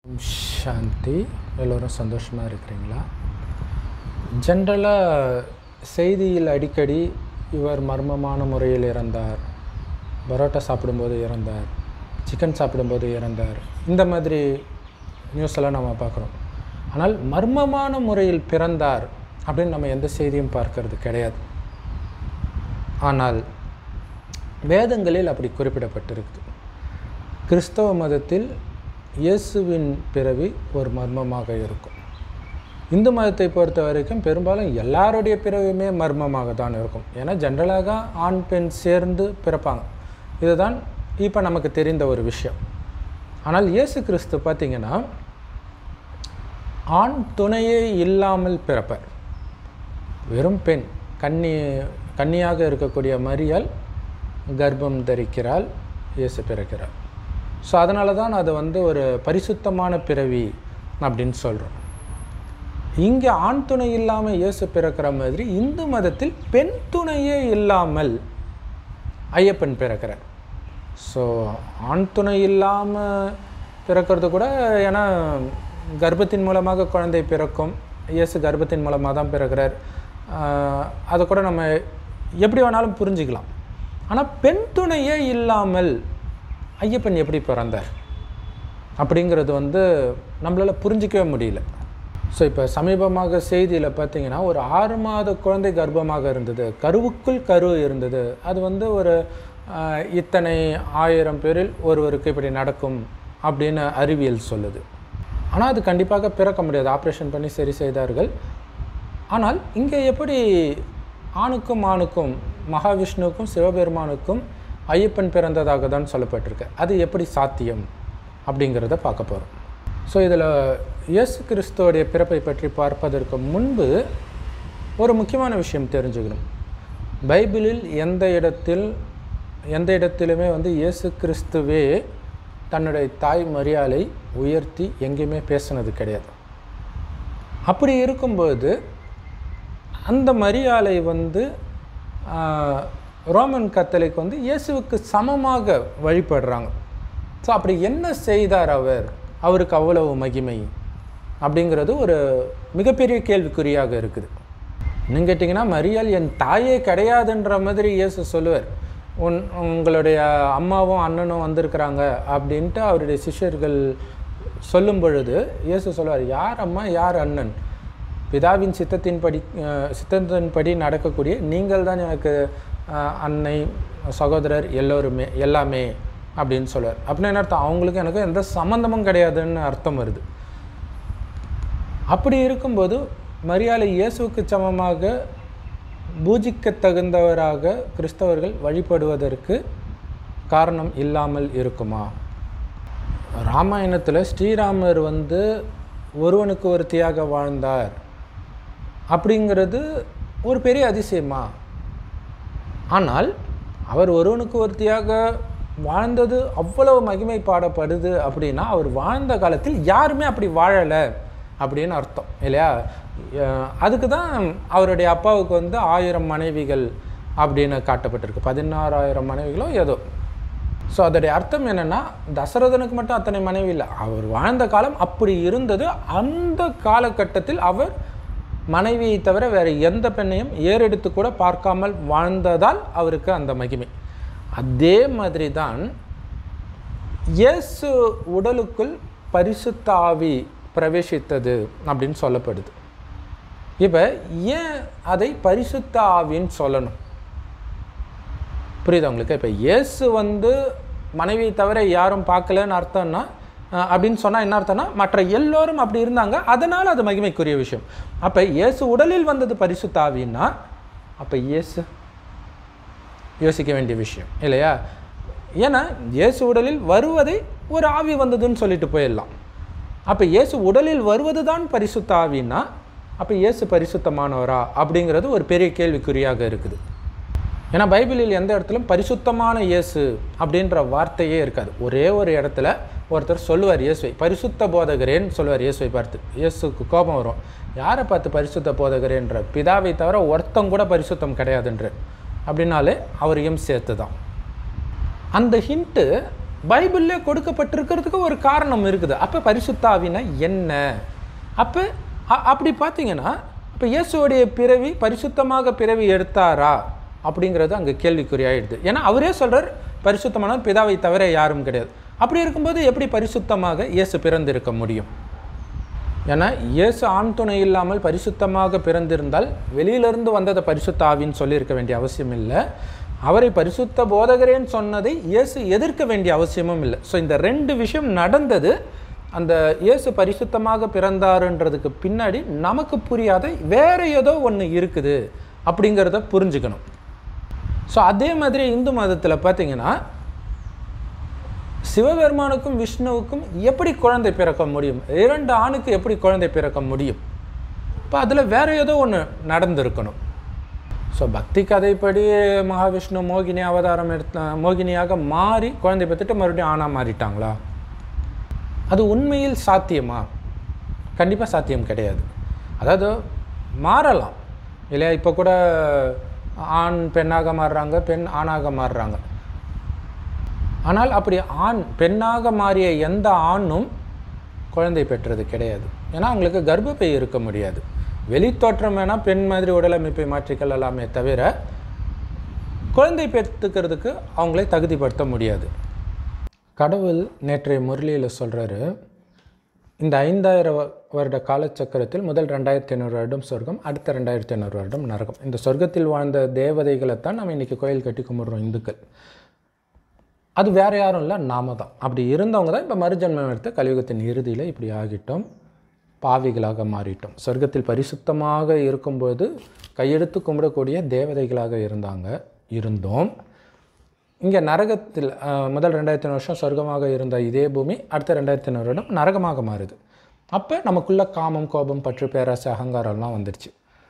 ஓம் சாந்தி எல்லோரும் சந்தோஷமாக இருக்கிறீங்களா ஜென்ரலாக செய்தியில் அடிக்கடி இவர் மர்மமான முறையில் இறந்தார் பரோட்டா சாப்பிடும்போது இறந்தார் சிக்கன் சாப்பிடும்போது இறந்தார் இந்த மாதிரி நியூஸ் எல்லாம் நம்ம பார்க்குறோம் ஆனால் மர்மமான முறையில் பிறந்தார் அப்படின்னு நம்ம எந்த செய்தியும் பார்க்கறது கிடையாது ஆனால் வேதங்களில் அப்படி குறிப்பிடப்பட்டிருக்கு கிறிஸ்தவ மதத்தில் இயேசுவின் பிறவி ஒரு மர்மமாக இருக்கும் இந்து மதத்தை பொறுத்த வரைக்கும் பெரும்பாலும் எல்லாருடைய பிறவியுமே மர்மமாக தான் இருக்கும் ஏன்னா ஜென்ரலாக ஆண் பெண் சேர்ந்து பிறப்பாங்க இதுதான் இப்போ நமக்கு தெரிந்த ஒரு விஷயம் ஆனால் இயேசு கிறிஸ்து பார்த்திங்கன்னா ஆண் துணையே இல்லாமல் பிறப்பார் வெறும் பெண் கன்னி கன்னியாக இருக்கக்கூடிய மரியால் கர்ப்பம் தரிக்கிறாள் இயேசு பிறக்கிறார் ஸோ அதனால தான் அது வந்து ஒரு பரிசுத்தமான பிறவி அப்படின்னு சொல்கிறோம் இங்கே ஆண் துணை இல்லாமல் இயேசு பிறக்கிற மாதிரி இந்து மதத்தில் பெண் துணையே இல்லாமல் ஐயப்பன் பிறக்கிறார் ஸோ ஆண் துணை இல்லாமல் பிறக்கிறது கூட ஏன்னா கர்ப்பத்தின் மூலமாக குழந்தை பிறக்கும் இயேசு கர்ப்பத்தின் மூலமாக தான் பிறக்கிறார் அதை கூட நம்ம எப்படி வேணாலும் புரிஞ்சுக்கலாம் ஆனால் பெண் துணையே இல்லாமல் ஐயப்பன் எப்படி பிறந்தார் அப்படிங்கிறது வந்து நம்மளால் புரிஞ்சிக்கவே முடியல ஸோ இப்போ சமீபமாக செய்தியில் பார்த்தீங்கன்னா ஒரு ஆறு மாத குழந்தை கர்ப்பமாக இருந்தது கருவுக்குள் கரு இருந்தது அது வந்து ஒரு இத்தனை ஆயிரம் பேரில் ஒருவருக்கு இப்படி நடக்கும் அப்படின்னு அறிவியல் சொல்லுது ஆனால் அது கண்டிப்பாக பிறக்க முடியாது ஆப்ரேஷன் பண்ணி சரி செய்தார்கள் ஆனால் இங்கே எப்படி ஆணுக்கும் ஆணுக்கும் மகாவிஷ்ணுவுக்கும் சிவபெருமானுக்கும் ஐயப்பன் பிறந்ததாக தான் சொல்லப்பட்டிருக்கு அது எப்படி சாத்தியம் அப்படிங்கிறத பார்க்க போகிறோம் ஸோ இதில் இயேசு கிறிஸ்துவோடைய பிறப்பை பற்றி பார்ப்பதற்கு முன்பு ஒரு முக்கியமான விஷயம் தெரிஞ்சுக்கணும் பைபிளில் எந்த இடத்தில் எந்த இடத்திலுமே வந்து இயேசு கிறிஸ்துவே தன்னுடைய தாய் மரியாதை உயர்த்தி எங்கேயுமே பேசுனது கிடையாது அப்படி இருக்கும்போது அந்த மரியாதை வந்து ரோமன் கத்தலிக் வந்து இயேசுவுக்கு சமமாக வழிபடுறாங்க ஸோ அப்படி என்ன செய்தார் அவர் அவருக்கு அவ்வளவு மகிமை அப்படிங்கிறது ஒரு மிகப்பெரிய கேள்விக்குறியாக இருக்குது இன்னும் கேட்டிங்கன்னா மரியாள் என் தாயே கிடையாதுன்ற மாதிரி இயேசு சொல்லுவார் உன் உங்களுடைய அம்மாவும் அண்ணனும் வந்திருக்கிறாங்க அப்படின்ட்டு அவருடைய சிஷ்யர்கள் சொல்லும் பொழுது இயேசு சொல்லுவார் யார் அம்மா யார் அண்ணன் பிதாவின் சித்தத்தின்படி சித்தத்தின்படி நடக்கக்கூடிய நீங்கள் தான் எனக்கு அன்னை சகோதரர் எல்லோருமே எல்லாமே அப்படின்னு சொல்லுவார் அப்படின்னு என்ன அர்த்தம் அவங்களுக்கு எனக்கு எந்த சம்மந்தமும் கிடையாதுன்னு அர்த்தம் வருது அப்படி இருக்கும்போது மரியாதை இயேசுக்கு சமமாக பூஜிக்க தகுந்தவராக கிறிஸ்தவர்கள் வழிபடுவதற்கு காரணம் இல்லாமல் இருக்குமா ராமாயணத்தில் ஸ்ரீராமர் வந்து ஒருவனுக்கு ஒருத்தியாக வாழ்ந்தார் அப்படிங்கிறது ஒரு பெரிய அதிசயமா ஆனால் அவர் ஒருவனுக்கு ஒருத்தியாக வாழ்ந்தது அவ்வளவு மகிமை பாடப்படுது அப்படின்னா அவர் வாழ்ந்த காலத்தில் யாருமே அப்படி வாழலை அப்படின்னு அர்த்தம் இல்லையா அதுக்கு தான் அவருடைய அப்பாவுக்கு வந்து ஆயிரம் மனைவிகள் அப்படின்னு காட்டப்பட்டிருக்கு பதினாறாயிரம் மனைவிகளோ ஏதோ ஸோ அதோடைய அர்த்தம் என்னென்னா தசரதனுக்கு மட்டும் அத்தனை மனைவி இல்லை அவர் வாழ்ந்த காலம் அப்படி இருந்தது அந்த காலகட்டத்தில் அவர் மனைவியை தவிர வேறு எந்த பெண்ணையும் ஏறெடுத்து கூட பார்க்காமல் வாழ்ந்ததால் அவருக்கு அந்த மகிமை அதே மாதிரி தான் இயேசு உடலுக்குள் பரிசுத்த ஆவி பிரவேசித்தது அப்படின்னு சொல்லப்படுது இப்போ ஏன் அதை பரிசுத்த ஆவின்னு சொல்லணும் புரியுது உங்களுக்கு இப்போ இயேசு வந்து மனைவியை தவிர யாரும் பார்க்கலன்னு அர்த்தம்னா அப்படின்னு சொன்னால் என்ன அர்த்தம்னா மற்ற எல்லோரும் அப்படி இருந்தாங்க அதனால் அது மகிமைக்குரிய விஷயம் அப்போ இயேசு உடலில் வந்தது பரிசுத்தாவின்னா அப்போ இயேசு யோசிக்க வேண்டிய விஷயம் இல்லையா ஏன்னா இயேசு உடலில் வருவதை ஒரு ஆவி வந்ததுன்னு சொல்லிட்டு போயிடலாம் அப்போ இயேசு உடலில் வருவது தான் பரிசுத்த ஆவின்னா அப்போ இயேசு பரிசுத்தமானவரா அப்படிங்கிறது ஒரு பெரிய கேள்விக்குறியாக இருக்குது ஏன்னா பைபிளில் எந்த இடத்துலையும் பரிசுத்தமான இயேசு அப்படின்ற வார்த்தையே இருக்காது ஒரே ஒரு இடத்துல ஒருத்தர் சொல்லுவார் இயேசுவை பரிசுத்த போதகரேன்னு சொல்லுவார் இயேசுவை பார்த்து இயேசுக்கு கோபம் வரும் யாரை பார்த்து பரிசுத்த போதகரேன்ற பிதாவை தவிர ஒருத்தம் கூட பரிசுத்தம் கிடையாதுன்ற அப்படின்னாலே அவரையும் சேர்த்து தான் அந்த ஹிண்ட்டு பைபிள்ல கொடுக்கப்பட்டிருக்கிறதுக்கு ஒரு காரணம் இருக்குது அப்போ பரிசுத்தாவினா என்ன அப்போ அ- அப்படி பார்த்தீங்கன்னா இப்போ இயேசுவோடைய பிறவி பரிசுத்தமாக பிறவி எடுத்தாரா அப்படிங்கிறது அங்கே கேள்விக்குறியாயிடுது ஏன்னா அவரே சொல்றார் பரிசுத்தமான பிதாவை தவிர யாரும் கிடையாது அப்படி இருக்கும்போது எப்படி பரிசுத்தமாக இயேசு பிறந்திருக்க முடியும் ஏன்னா இயேசு ஆண் துணை இல்லாமல் பரிசுத்தமாக பிறந்திருந்தால் வெளியிலிருந்து வந்ததை பரிசுத்த ஆவின்னு சொல்லியிருக்க வேண்டிய அவசியம் இல்லை அவரை பரிசுத்த போதகரேன்னு சொன்னதை இயேசு எதிர்க்க வேண்டிய அவசியமும் இல்லை ஸோ இந்த ரெண்டு விஷயம் நடந்தது அந்த இயேசு பரிசுத்தமாக பிறந்தாருன்றதுக்கு பின்னாடி நமக்கு புரியாத வேற ஏதோ ஒன்று இருக்குது அப்படிங்கிறத புரிஞ்சுக்கணும் ஸோ அதே மாதிரி இந்து மதத்தில் பார்த்தீங்கன்னா சிவபெருமானுக்கும் விஷ்ணுவுக்கும் எப்படி குழந்தை பிறக்க முடியும் இரண்டு ஆணுக்கு எப்படி குழந்தை பிறக்க முடியும் இப்போ அதில் வேற ஏதோ ஒன்று நடந்திருக்கணும் ஸோ பக்தி கதைப்படி மகாவிஷ்ணு மோகினி அவதாரம் எடுத்த மோகினியாக மாறி குழந்தை பெற்றுட்டு மறுபடியும் ஆணாக மாறிட்டாங்களா அது உண்மையில் சாத்தியமா கண்டிப்பாக சாத்தியம் கிடையாது அதாவது மாறலாம் இல்லையா இப்போ கூட ஆண் பெண்ணாக மாறுறாங்க பெண் ஆணாக மாறுறாங்க ஆனால் அப்படி ஆண் பெண்ணாக மாறிய எந்த ஆணும் குழந்தை பெற்றது கிடையாது ஏன்னா அவங்களுக்கு கர்ப்பப்பை இருக்க முடியாது வெளித்தோற்றம் வேணால் பெண் மாதிரி உடலமைப்பை மாற்றிக்கொள்ளலாமே தவிர குழந்தை பெற்றுக்கிறதுக்கு அவங்களை தகுதிப்படுத்த முடியாது கடவுள் நேற்றைய முரளியில் சொல்கிறாரு இந்த ஐந்தாயிரம் வ- வருட காலச்சக்கரத்தில் முதல் ரெண்டாயிரத்தி ஐநூறு வருடம் சொர்க்கம் அடுத்த ரெண்டாயிரத்தி ஐநூறு வருடம் நரகம் இந்த சொர்க்கத்தில் வாழ்ந்த தேவதைகளைத்தான் நம்ம இன்றைக்கி கோயில் கட்டி கும்பிட்றோம் இந்துக்கள் அது வேற யாரும் இல்லை நாம தான் அப்படி இருந்தவங்க தான் இப்போ மறுஜன்மம் எடுத்து கலியுகத்தின் இறுதியில் இப்படி ஆகிட்டோம் பாவிகளாக மாறிட்டோம் சொர்க்கத்தில் பரிசுத்தமாக இருக்கும்போது கையெடுத்து கும்பிடக்கூடிய தேவதைகளாக இருந்தாங்க இருந்தோம் இங்கே நரகத்தில் அஹ், முதல் ரெண்டாயிரத்தி வருஷம் சொர்க்கமாக இருந்த இதே பூமி அடுத்த ரெண்டாயிரத்தி ஐநூறு வருடம் நரகமாக மாறுது அப்போ நமக்குள்ள காமம் கோபம் பற்று பேராசை அகங்காரம்லாம் வந்துடுச்சு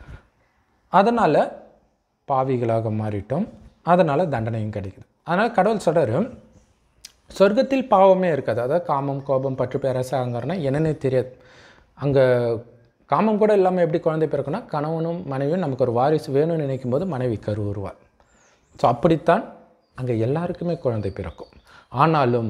அதனால் பாவிகளாக மாறிட்டோம் அதனால் தண்டனையும் கிடைக்குது அதனால் கடவுள் சொல்கிறாரு சொர்க்கத்தில் பாவமே இருக்காது அதாவது காமம் கோபம் பற்று பேராசை அகங்காரம்னா என்னன்னே தெரியாது அங்கே காமம் கூட இல்லாமல் எப்படி குழந்தை பிறக்குன்னா கணவனும் மனைவியும் நமக்கு ஒரு வாரிசு வேணும்னு நினைக்கும் போது மனைவி கருவுருவார் ஸோ அப்படித்தான் அங்கே எல்லாருக்குமே குழந்தை பிறக்கும் ஆனாலும்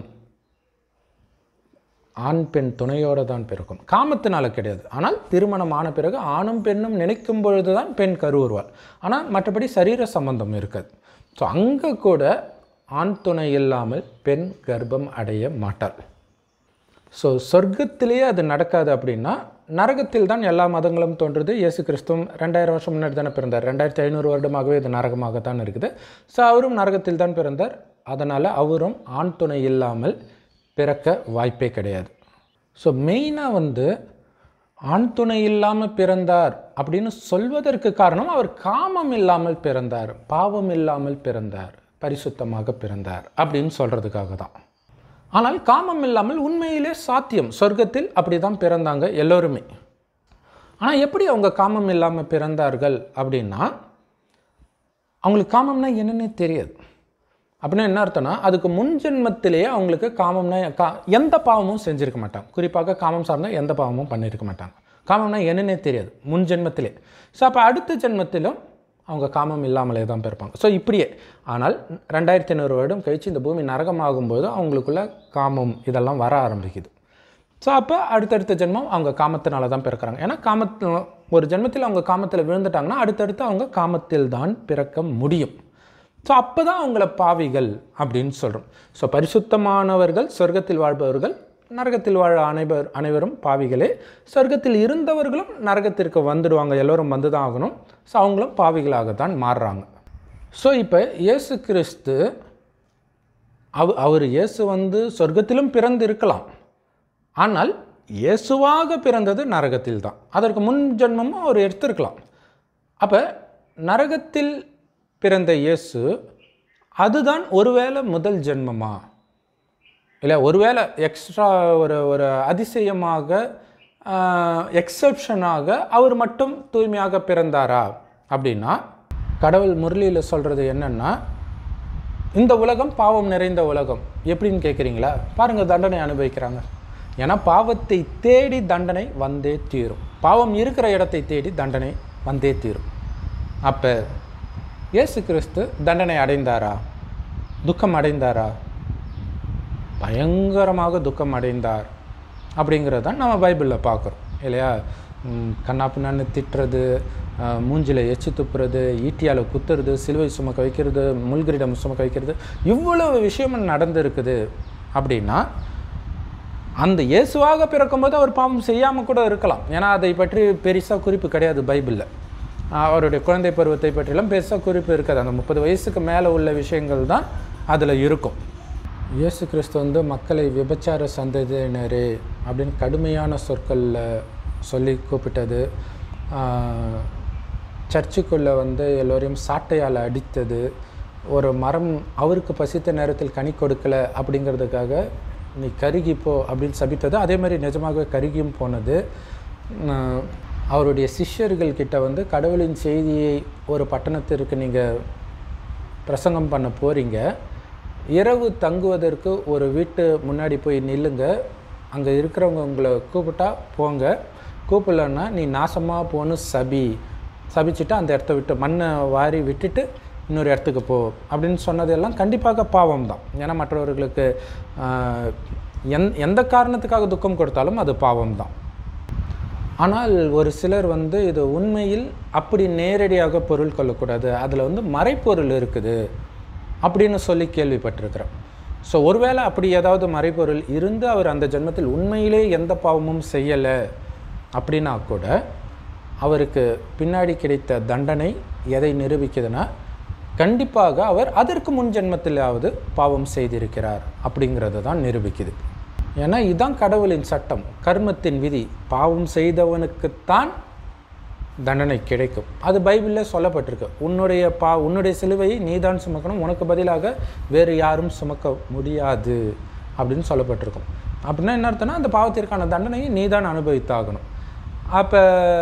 ஆண் பெண் துணையோடு தான் பிறக்கும் காமத்தினால கிடையாது ஆனால் திருமணம் ஆன பிறகு ஆணும் பெண்ணும் நினைக்கும் பொழுது தான் பெண் கருவுருவாள் ஆனால் மற்றபடி சரீர சம்பந்தம் இருக்காது ஸோ அங்கே கூட ஆண் துணை இல்லாமல் பெண் கர்ப்பம் அடைய மாட்டாள் ஸோ சொர்க்கத்திலேயே அது நடக்காது அப்படின்னா நரகத்தில் தான் எல்லா மதங்களும் தோன்றுது இயேசு கிறிஸ்துவும் ரெண்டாயிரம் வருஷம் முன்னாடி தானே பிறந்தார் ரெண்டாயிரத்தி ஐநூறு வருடமாகவே இது நரகமாகத்தான் இருக்குது ஸோ அவரும் நரகத்தில் தான் பிறந்தார் அதனால் அவரும் ஆண் துணை இல்லாமல் பிறக்க வாய்ப்பே கிடையாது ஸோ மெயினாக வந்து ஆண் துணை இல்லாமல் பிறந்தார் அப்படின்னு சொல்வதற்கு காரணம் அவர் காமம் இல்லாமல் பிறந்தார் பாவம் இல்லாமல் பிறந்தார் பரிசுத்தமாக பிறந்தார் அப்படின்னு சொல்கிறதுக்காக தான் ஆனால் காமம் இல்லாமல் உண்மையிலே சாத்தியம் சொர்க்கத்தில் அப்படி தான் பிறந்தாங்க எல்லோருமே ஆனால் எப்படி அவங்க காமம் இல்லாமல் பிறந்தார்கள் அப்படின்னா அவங்களுக்கு காமம்னா என்னன்னே தெரியாது அப்படின்னா என்ன அர்த்தம்னா அதுக்கு முன் ஜென்மத்திலேயே அவங்களுக்கு காமம்னா கா எந்த பாவமும் செஞ்சிருக்க மாட்டாங்க குறிப்பாக காமம் சார்ந்த எந்த பாவமும் பண்ணியிருக்க மாட்டாங்க காமம்னா என்னன்னே தெரியாது முன் ஜென்மத்திலே ஸோ அப்போ அடுத்த ஜென்மத்திலும் அவங்க காமம் இல்லாமலே தான் பிறப்பாங்க ஸோ இப்படியே ஆனால் ரெண்டாயிரத்தி ஐநூறு வருடம் கழித்து இந்த பூமி நரகமாகும்போது அவங்களுக்குள்ள காமம் இதெல்லாம் வர ஆரம்பிக்குது ஸோ அப்போ அடுத்தடுத்த ஜென்மம் அவங்க காமத்தினால தான் பிறக்கிறாங்க ஏன்னா காமத்து ஒரு ஜென்மத்தில் அவங்க காமத்தில் விழுந்துட்டாங்கன்னா அடுத்தடுத்து அவங்க காமத்தில் தான் பிறக்க முடியும் ஸோ அப்போ தான் அவங்கள பாவிகள் அப்படின்னு சொல்கிறோம் ஸோ பரிசுத்தமானவர்கள் சொர்க்கத்தில் வாழ்பவர்கள் நரகத்தில் வாழ அனைவர் அனைவரும் பாவிகளே சொர்க்கத்தில் இருந்தவர்களும் நரகத்திற்கு வந்துடுவாங்க எல்லோரும் வந்து தான் ஆகணும் ஸோ அவங்களும் பாவிகளாகத்தான் மாறுறாங்க ஸோ இப்போ இயேசு கிறிஸ்து அவ அவர் இயேசு வந்து சொர்க்கத்திலும் பிறந்து இருக்கலாம் ஆனால் இயேசுவாக பிறந்தது நரகத்தில் தான் அதற்கு முன் ஜென்மமும் அவர் எடுத்திருக்கலாம் அப்போ நரகத்தில் பிறந்த இயேசு அதுதான் ஒருவேளை முதல் ஜென்மமா இல்லை ஒருவேளை எக்ஸ்ட்ரா ஒரு ஒரு அதிசயமாக எக்ஸப்ஷனாக அவர் மட்டும் தூய்மையாக பிறந்தாரா அப்படின்னா கடவுள் முரளியில் சொல்கிறது என்னென்னா இந்த உலகம் பாவம் நிறைந்த உலகம் எப்படின்னு கேட்குறீங்களா பாருங்கள் தண்டனை அனுபவிக்கிறாங்க ஏன்னா பாவத்தை தேடி தண்டனை வந்தே தீரும் பாவம் இருக்கிற இடத்தை தேடி தண்டனை வந்தே தீரும் அப்போ இயேசு கிறிஸ்து தண்டனை அடைந்தாரா துக்கம் அடைந்தாரா பயங்கரமாக துக்கம் அடைந்தார் அப்படிங்கிறது தான் நம்ம பைபிளில் பார்க்குறோம் இல்லையா ம், கண்ணா பின்னான்னு திட்டுறது அஹ், மூஞ்சில எச்சி துப்புறது ஈட்டியால் குத்துறது சிலுவை சுமக்க வைக்கிறது முள்கிரிடம் சுமக்க வைக்கிறது இவ்வளவு விஷயம் நடந்திருக்குது அப்படின்னா அந்த இயேசுவாக பிறக்கும்போது அவர் பாவம் செய்யாமல் கூட இருக்கலாம் ஏன்னா அதை பற்றி பெருசாக குறிப்பு கிடையாது பைபிளில் அவருடைய குழந்தை பருவத்தை பற்றிலாம் பெருசாக குறிப்பு இருக்காது அந்த முப்பது வயசுக்கு மேலே உள்ள விஷயங்கள் தான் அதில் இருக்கும் இயேசு கிறிஸ்து வந்து மக்களை விபச்சார சந்ததியினரே அப்படின்னு கடுமையான சொற்களில் சொல்லி கூப்பிட்டது ஆஹ், சர்ச்சுக்குள்ளே வந்து எல்லோரையும் சாட்டையால் அடித்தது ஒரு மரம் அவருக்கு பசித்த நேரத்தில் கனி கொடுக்கல அப்படிங்கிறதுக்காக நீ கருகி போ அப்படின்னு சபித்தது அதே மாதிரி நிஜமாகவே கருகியும் போனது ஆஹ், அவருடைய சிஷ்யர்கள் கிட்ட வந்து கடவுளின் செய்தியை ஒரு பட்டணத்திற்கு நீங்கள் பிரசங்கம் பண்ண போகிறீங்க இரவு தங்குவதற்கு ஒரு வீட்டு முன்னாடி போய் நில்லுங்க அங்கே இருக்கிறவங்க உங்களை கூப்பிட்டா போங்க கூப்பிடலன்னா நீ நாசமாக போன்னு சபி சபிச்சுட்டு அந்த இடத்த விட்டு மண்ணை வாரி விட்டுட்டு இன்னொரு இடத்துக்கு போ அப்படின்னு சொன்னதெல்லாம் கண்டிப்பாக பாவம் தான் ஏன்னா மற்றவர்களுக்கு ஆஹ், எந் எந்த காரணத்துக்காக துக்கம் கொடுத்தாலும் அது பாவம் தான் ஆனால் ஒரு சிலர் வந்து இது உண்மையில் அப்படி நேரடியாக பொருள் கொள்ளக்கூடாது அதில் வந்து மறைப்பொருள் இருக்குது அப்படின்னு சொல்லி கேள்விப்பட்டிருக்கிறேன் ஸோ ஒருவேளை அப்படி ஏதாவது மறைப்பொருள் இருந்து அவர் அந்த ஜென்மத்தில் உண்மையிலே எந்த பாவமும் செய்யலை அப்படின்னா கூட அவருக்கு பின்னாடி கிடைத்த தண்டனை எதை நிரூபிக்குதுன்னா கண்டிப்பாக அவர் அதற்கு முன் ஜென்மத்திலாவது பாவம் செய்திருக்கிறார் அப்படிங்கிறது தான் நிரூபிக்குது ஏன்னா இதுதான் கடவுளின் சட்டம் கர்மத்தின் விதி பாவம் செய்தவனுக்குத்தான் தண்டனை கிடைக்கும் அது பைபிளில் சொல்லப்பட்டிருக்கு உன்னுடைய பா உன்னுடைய சிலுவையை நீதான் சுமக்கணும் உனக்கு பதிலாக வேறு யாரும் சுமக்க முடியாது அப்படின்னு சொல்லப்பட்டிருக்கும் அப்படின்னா என்ன அர்த்தம்னா அந்த பாவத்திற்கான தண்டனையை நீதான் அனுபவித்தாகணும் அப்போ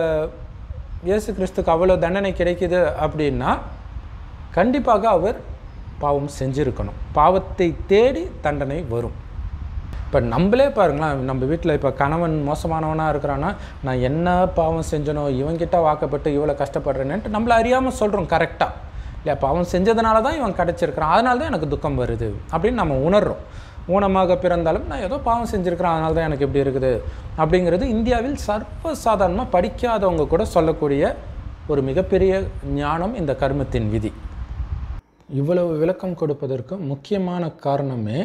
இயேசு கிறிஸ்துக்கு அவ்வளோ தண்டனை கிடைக்குது அப்படின்னா கண்டிப்பாக அவர் பாவம் செஞ்சிருக்கணும் பாவத்தை தேடி தண்டனை வரும் இப்போ நம்மளே பாருங்களேன் நம்ம வீட்டில் இப்போ கணவன் மோசமானவனாக இருக்கிறான்னா நான் என்ன பாவம் செஞ்சனோ இவன்கிட்ட வாக்கப்பட்டு இவ்வளோ கஷ்டப்படுறேன்ட்டு நம்மள அறியாமல் சொல்கிறோம் கரெக்டாக இல்லையா பாவம் செஞ்சதுனால தான் இவன் கிடச்சிருக்கிறான் அதனால தான் எனக்கு துக்கம் வருது அப்படின்னு நம்ம உணர்றோம் ஊனமாக பிறந்தாலும் நான் ஏதோ பாவம் செஞ்சுருக்கிறேன் அதனால தான் எனக்கு இப்படி இருக்குது அப்படிங்கிறது இந்தியாவில் சர்வசாதாரணமாக படிக்காதவங்க கூட சொல்லக்கூடிய ஒரு மிகப்பெரிய ஞானம் இந்த கர்மத்தின் விதி இவ்வளவு விளக்கம் கொடுப்பதற்கு முக்கியமான காரணமே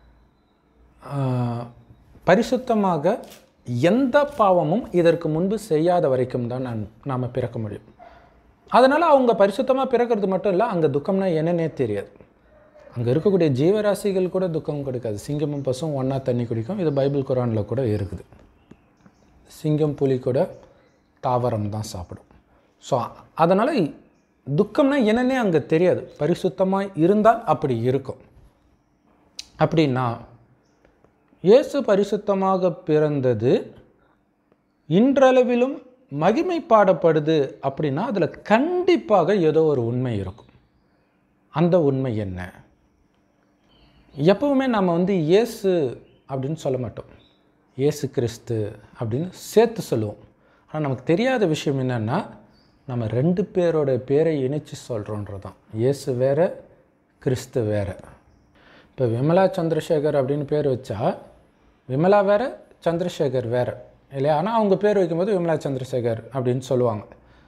ஆஹ், பரிசுத்தமாக எந்த பாவமும் இதற்கு முன்பு செய்யாத வரைக்கும் தான் நான் நாம் பிறக்க முடியும் அதனால் அவங்க பரிசுத்தமாக பிறக்கிறது மட்டும் இல்லை அங்கே துக்கம்னா என்னன்னே தெரியாது அங்கே இருக்கக்கூடிய ஜீவராசிகள் கூட துக்கம் கொடுக்காது சிங்கமும் பசும் ஒன்றா தண்ணி குடிக்கும் இது பைபிள் குரானில் கூட இருக்குது சிங்கம் புலி கூட தாவரம் தான் சாப்பிடும் ஸோ அதனால் துக்கம்னா என்னன்னே அங்கே தெரியாது பரிசுத்தமாக இருந்தால் அப்படி இருக்கும் அப்படின்னா இயேசு பரிசுத்தமாக பிறந்தது இன்றளவிலும் மகிமை பாடப்படுது அப்படின்னா அதில் கண்டிப்பாக ஏதோ ஒரு உண்மை இருக்கும் அந்த உண்மை என்ன எப்பவுமே நம்ம வந்து இயேசு அப்படின்னு சொல்ல மாட்டோம் இயேசு கிறிஸ்து அப்படின்னு சேர்த்து சொல்லுவோம் ஆனால் நமக்கு தெரியாத விஷயம் என்னென்னா நம்ம ரெண்டு பேரோட பேரை இணைச்சு சொல்கிறோன்றது தான் இயேசு வேற கிறிஸ்து வேற இப்போ விமலா சந்திரசேகர் அப்படின்னு பேர் வச்சா விமலா வேற சந்திரசேகர் வேற இல்லையா ஆனால் அவங்க பேர் வைக்கும்போது விமலா சந்திரசேகர் அப்படின்னு சொல்லுவாங்க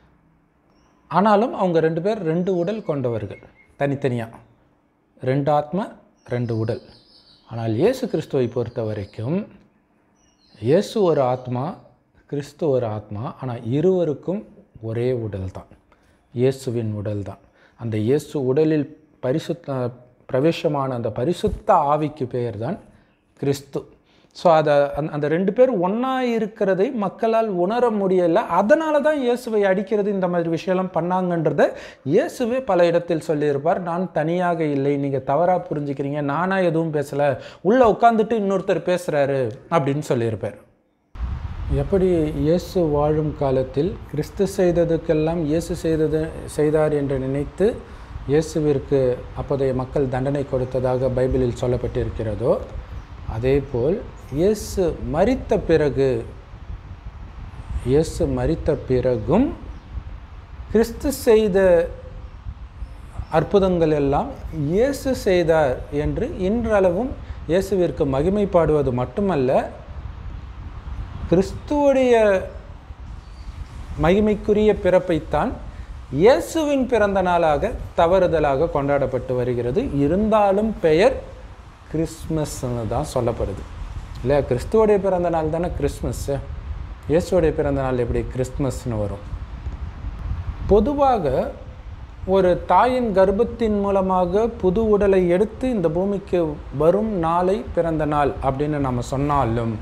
ஆனாலும் அவங்க ரெண்டு பேர் ரெண்டு உடல் கொண்டவர்கள் தனித்தனியாக ரெண்டு ஆத்மா ரெண்டு உடல் ஆனால் இயேசு கிறிஸ்துவை பொறுத்த வரைக்கும் இயேசு ஒரு ஆத்மா கிறிஸ்து ஒரு ஆத்மா ஆனால் இருவருக்கும் ஒரே உடல் தான் இயேசுவின் உடல் தான் அந்த இயேசு உடலில் பரிசுத்த பிரவேசமான அந்த பரிசுத்த ஆவிக்கு பெயர் தான் கிறிஸ்து ஸோ அதை அந்த அந்த ரெண்டு பேர் ஒன்றா இருக்கிறதை மக்களால் உணர முடியலை அதனால தான் இயேசுவை அடிக்கிறது இந்த மாதிரி விஷயம்லாம் பண்ணாங்கன்றதை இயேசுவே பல இடத்தில் சொல்லியிருப்பார் நான் தனியாக இல்லை நீங்கள் தவறாக புரிஞ்சுக்கிறீங்க நானாக எதுவும் பேசலை உள்ளே உட்காந்துட்டு இன்னொருத்தர் பேசுகிறாரு அப்படின்னு சொல்லியிருப்பார் எப்படி இயேசு வாழும் காலத்தில் கிறிஸ்து செய்ததுக்கெல்லாம் இயேசு செய்தது செய்தார் என்று நினைத்து இயேசுவிற்கு அப்போதைய மக்கள் தண்டனை கொடுத்ததாக பைபிளில் சொல்லப்பட்டிருக்கிறதோ அதேபோல் இயேசு மரித்த பிறகு இயேசு மரித்த பிறகும் கிறிஸ்து செய்த அற்புதங்கள் எல்லாம் இயேசு செய்தார் என்று இன்றளவும் இயேசுவிற்கு மகிமை பாடுவது மட்டுமல்ல கிறிஸ்துவுடைய மகிமைக்குரிய பிறப்பைத்தான் இயேசுவின் பிறந்த நாளாக தவறுதலாக கொண்டாடப்பட்டு வருகிறது இருந்தாலும் பெயர் கிறிஸ்மஸ்ன்னு தான் சொல்லப்படுது இல்லையா கிறிஸ்துவோடைய பிறந்த நாள் தானே கிறிஸ்மஸ்ஸு இயேசுவோடைய பிறந்த நாள் எப்படி கிறிஸ்மஸ்னு வரும் பொதுவாக ஒரு தாயின் கர்ப்பத்தின் மூலமாக புது உடலை எடுத்து இந்த பூமிக்கு வரும் நாளை பிறந்த நாள் அப்படின்னு நம்ம சொன்னாலும்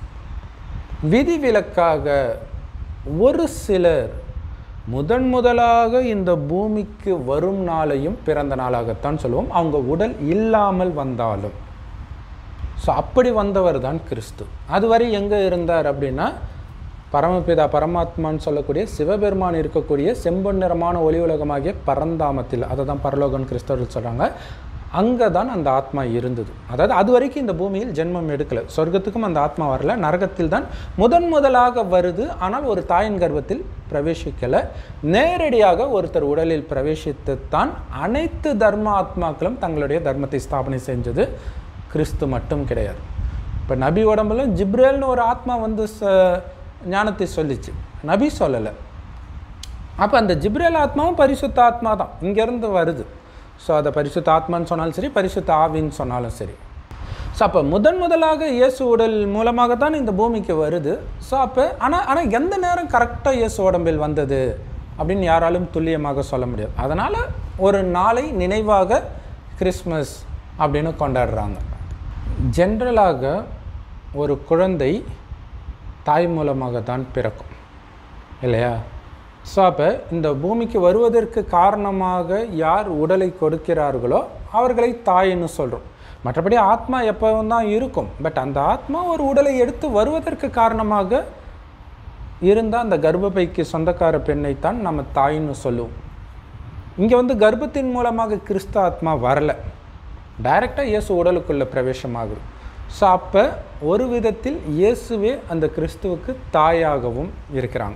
விதிவிலக்காக ஒரு சிலர் முதன் முதலாக இந்த பூமிக்கு வரும் நாளையும் பிறந்த நாளாகத்தான் சொல்லுவோம் அவங்க உடல் இல்லாமல் வந்தாலும் ஸோ அப்படி வந்தவர் தான் கிறிஸ்து அதுவரை எங்கே இருந்தார் அப்படின்னா பரமபிதா பரமாத்மான்னு சொல்லக்கூடிய சிவபெருமான் இருக்கக்கூடிய செம்பொன் நிறமான ஒளி உலகமாகிய பரந்தாமத்தில் அதை தான் பரலோகன் கிறிஸ்தவர்கள் சொல்கிறாங்க அங்கே தான் அந்த ஆத்மா இருந்தது அதாவது அது வரைக்கும் இந்த பூமியில் ஜென்மம் எடுக்கலை சொர்க்கத்துக்கும் அந்த ஆத்மா வரல நரகத்தில் தான் முதன் முதலாக வருது ஆனால் ஒரு தாயின் கர்ப்பத்தில் பிரவேசிக்கலை நேரடியாக ஒருத்தர் உடலில் பிரவேசித்து தான் அனைத்து தர்ம ஆத்மாக்களும் தங்களுடைய தர்மத்தை ஸ்தாபனை செஞ்சது கிறிஸ்து மட்டும் கிடையாது இப்போ நபி உடம்புல ஜிப்ரேல்னு ஒரு ஆத்மா வந்து ச ஞானத்தை சொல்லிச்சு நபி சொல்லலை அப்போ அந்த ஜிப்ரேல் ஆத்மாவும் பரிசுத்த ஆத்மா தான் இங்கேருந்து வருது ஸோ அதை பரிசுத்த ஆத்மான்னு சொன்னாலும் சரி பரிசுத்த ஆவின்னு சொன்னாலும் சரி ஸோ அப்போ முதன் முதலாக இயேசு உடல் மூலமாக தான் இந்த பூமிக்கு வருது ஸோ அப்போ ஆனால் ஆனால் எந்த நேரம் கரெக்டாக இயேசு உடம்பில் வந்தது அப்படின்னு யாராலும் துல்லியமாக சொல்ல முடியாது அதனால் ஒரு நாளை நினைவாக கிறிஸ்மஸ் அப்படின்னு கொண்டாடுறாங்க ஜென்ரலாக ஒரு குழந்தை தாய் மூலமாக தான் பிறக்கும் இல்லையா ஸோ அப்போ இந்த பூமிக்கு வருவதற்கு காரணமாக யார் உடலை கொடுக்கிறார்களோ அவர்களை தாயின்னு சொல்கிறோம் மற்றபடி ஆத்மா எப்பவும் தான் இருக்கும் பட் அந்த ஆத்மா ஒரு உடலை எடுத்து வருவதற்கு காரணமாக இருந்த அந்த கர்ப்பப்பைக்கு சொந்தக்கார பெண்ணைத்தான் நம்ம தாயின்னு சொல்லுவோம் இங்கே வந்து கர்ப்பத்தின் மூலமாக கிறிஸ்து ஆத்மா வரலை டைரெக்டாக இயேசு உடலுக்குள்ளே பிரவேசமாகுது ஸோ அப்போ ஒரு விதத்தில் இயேசுவே அந்த கிறிஸ்துவுக்கு தாயாகவும் இருக்கிறாங்க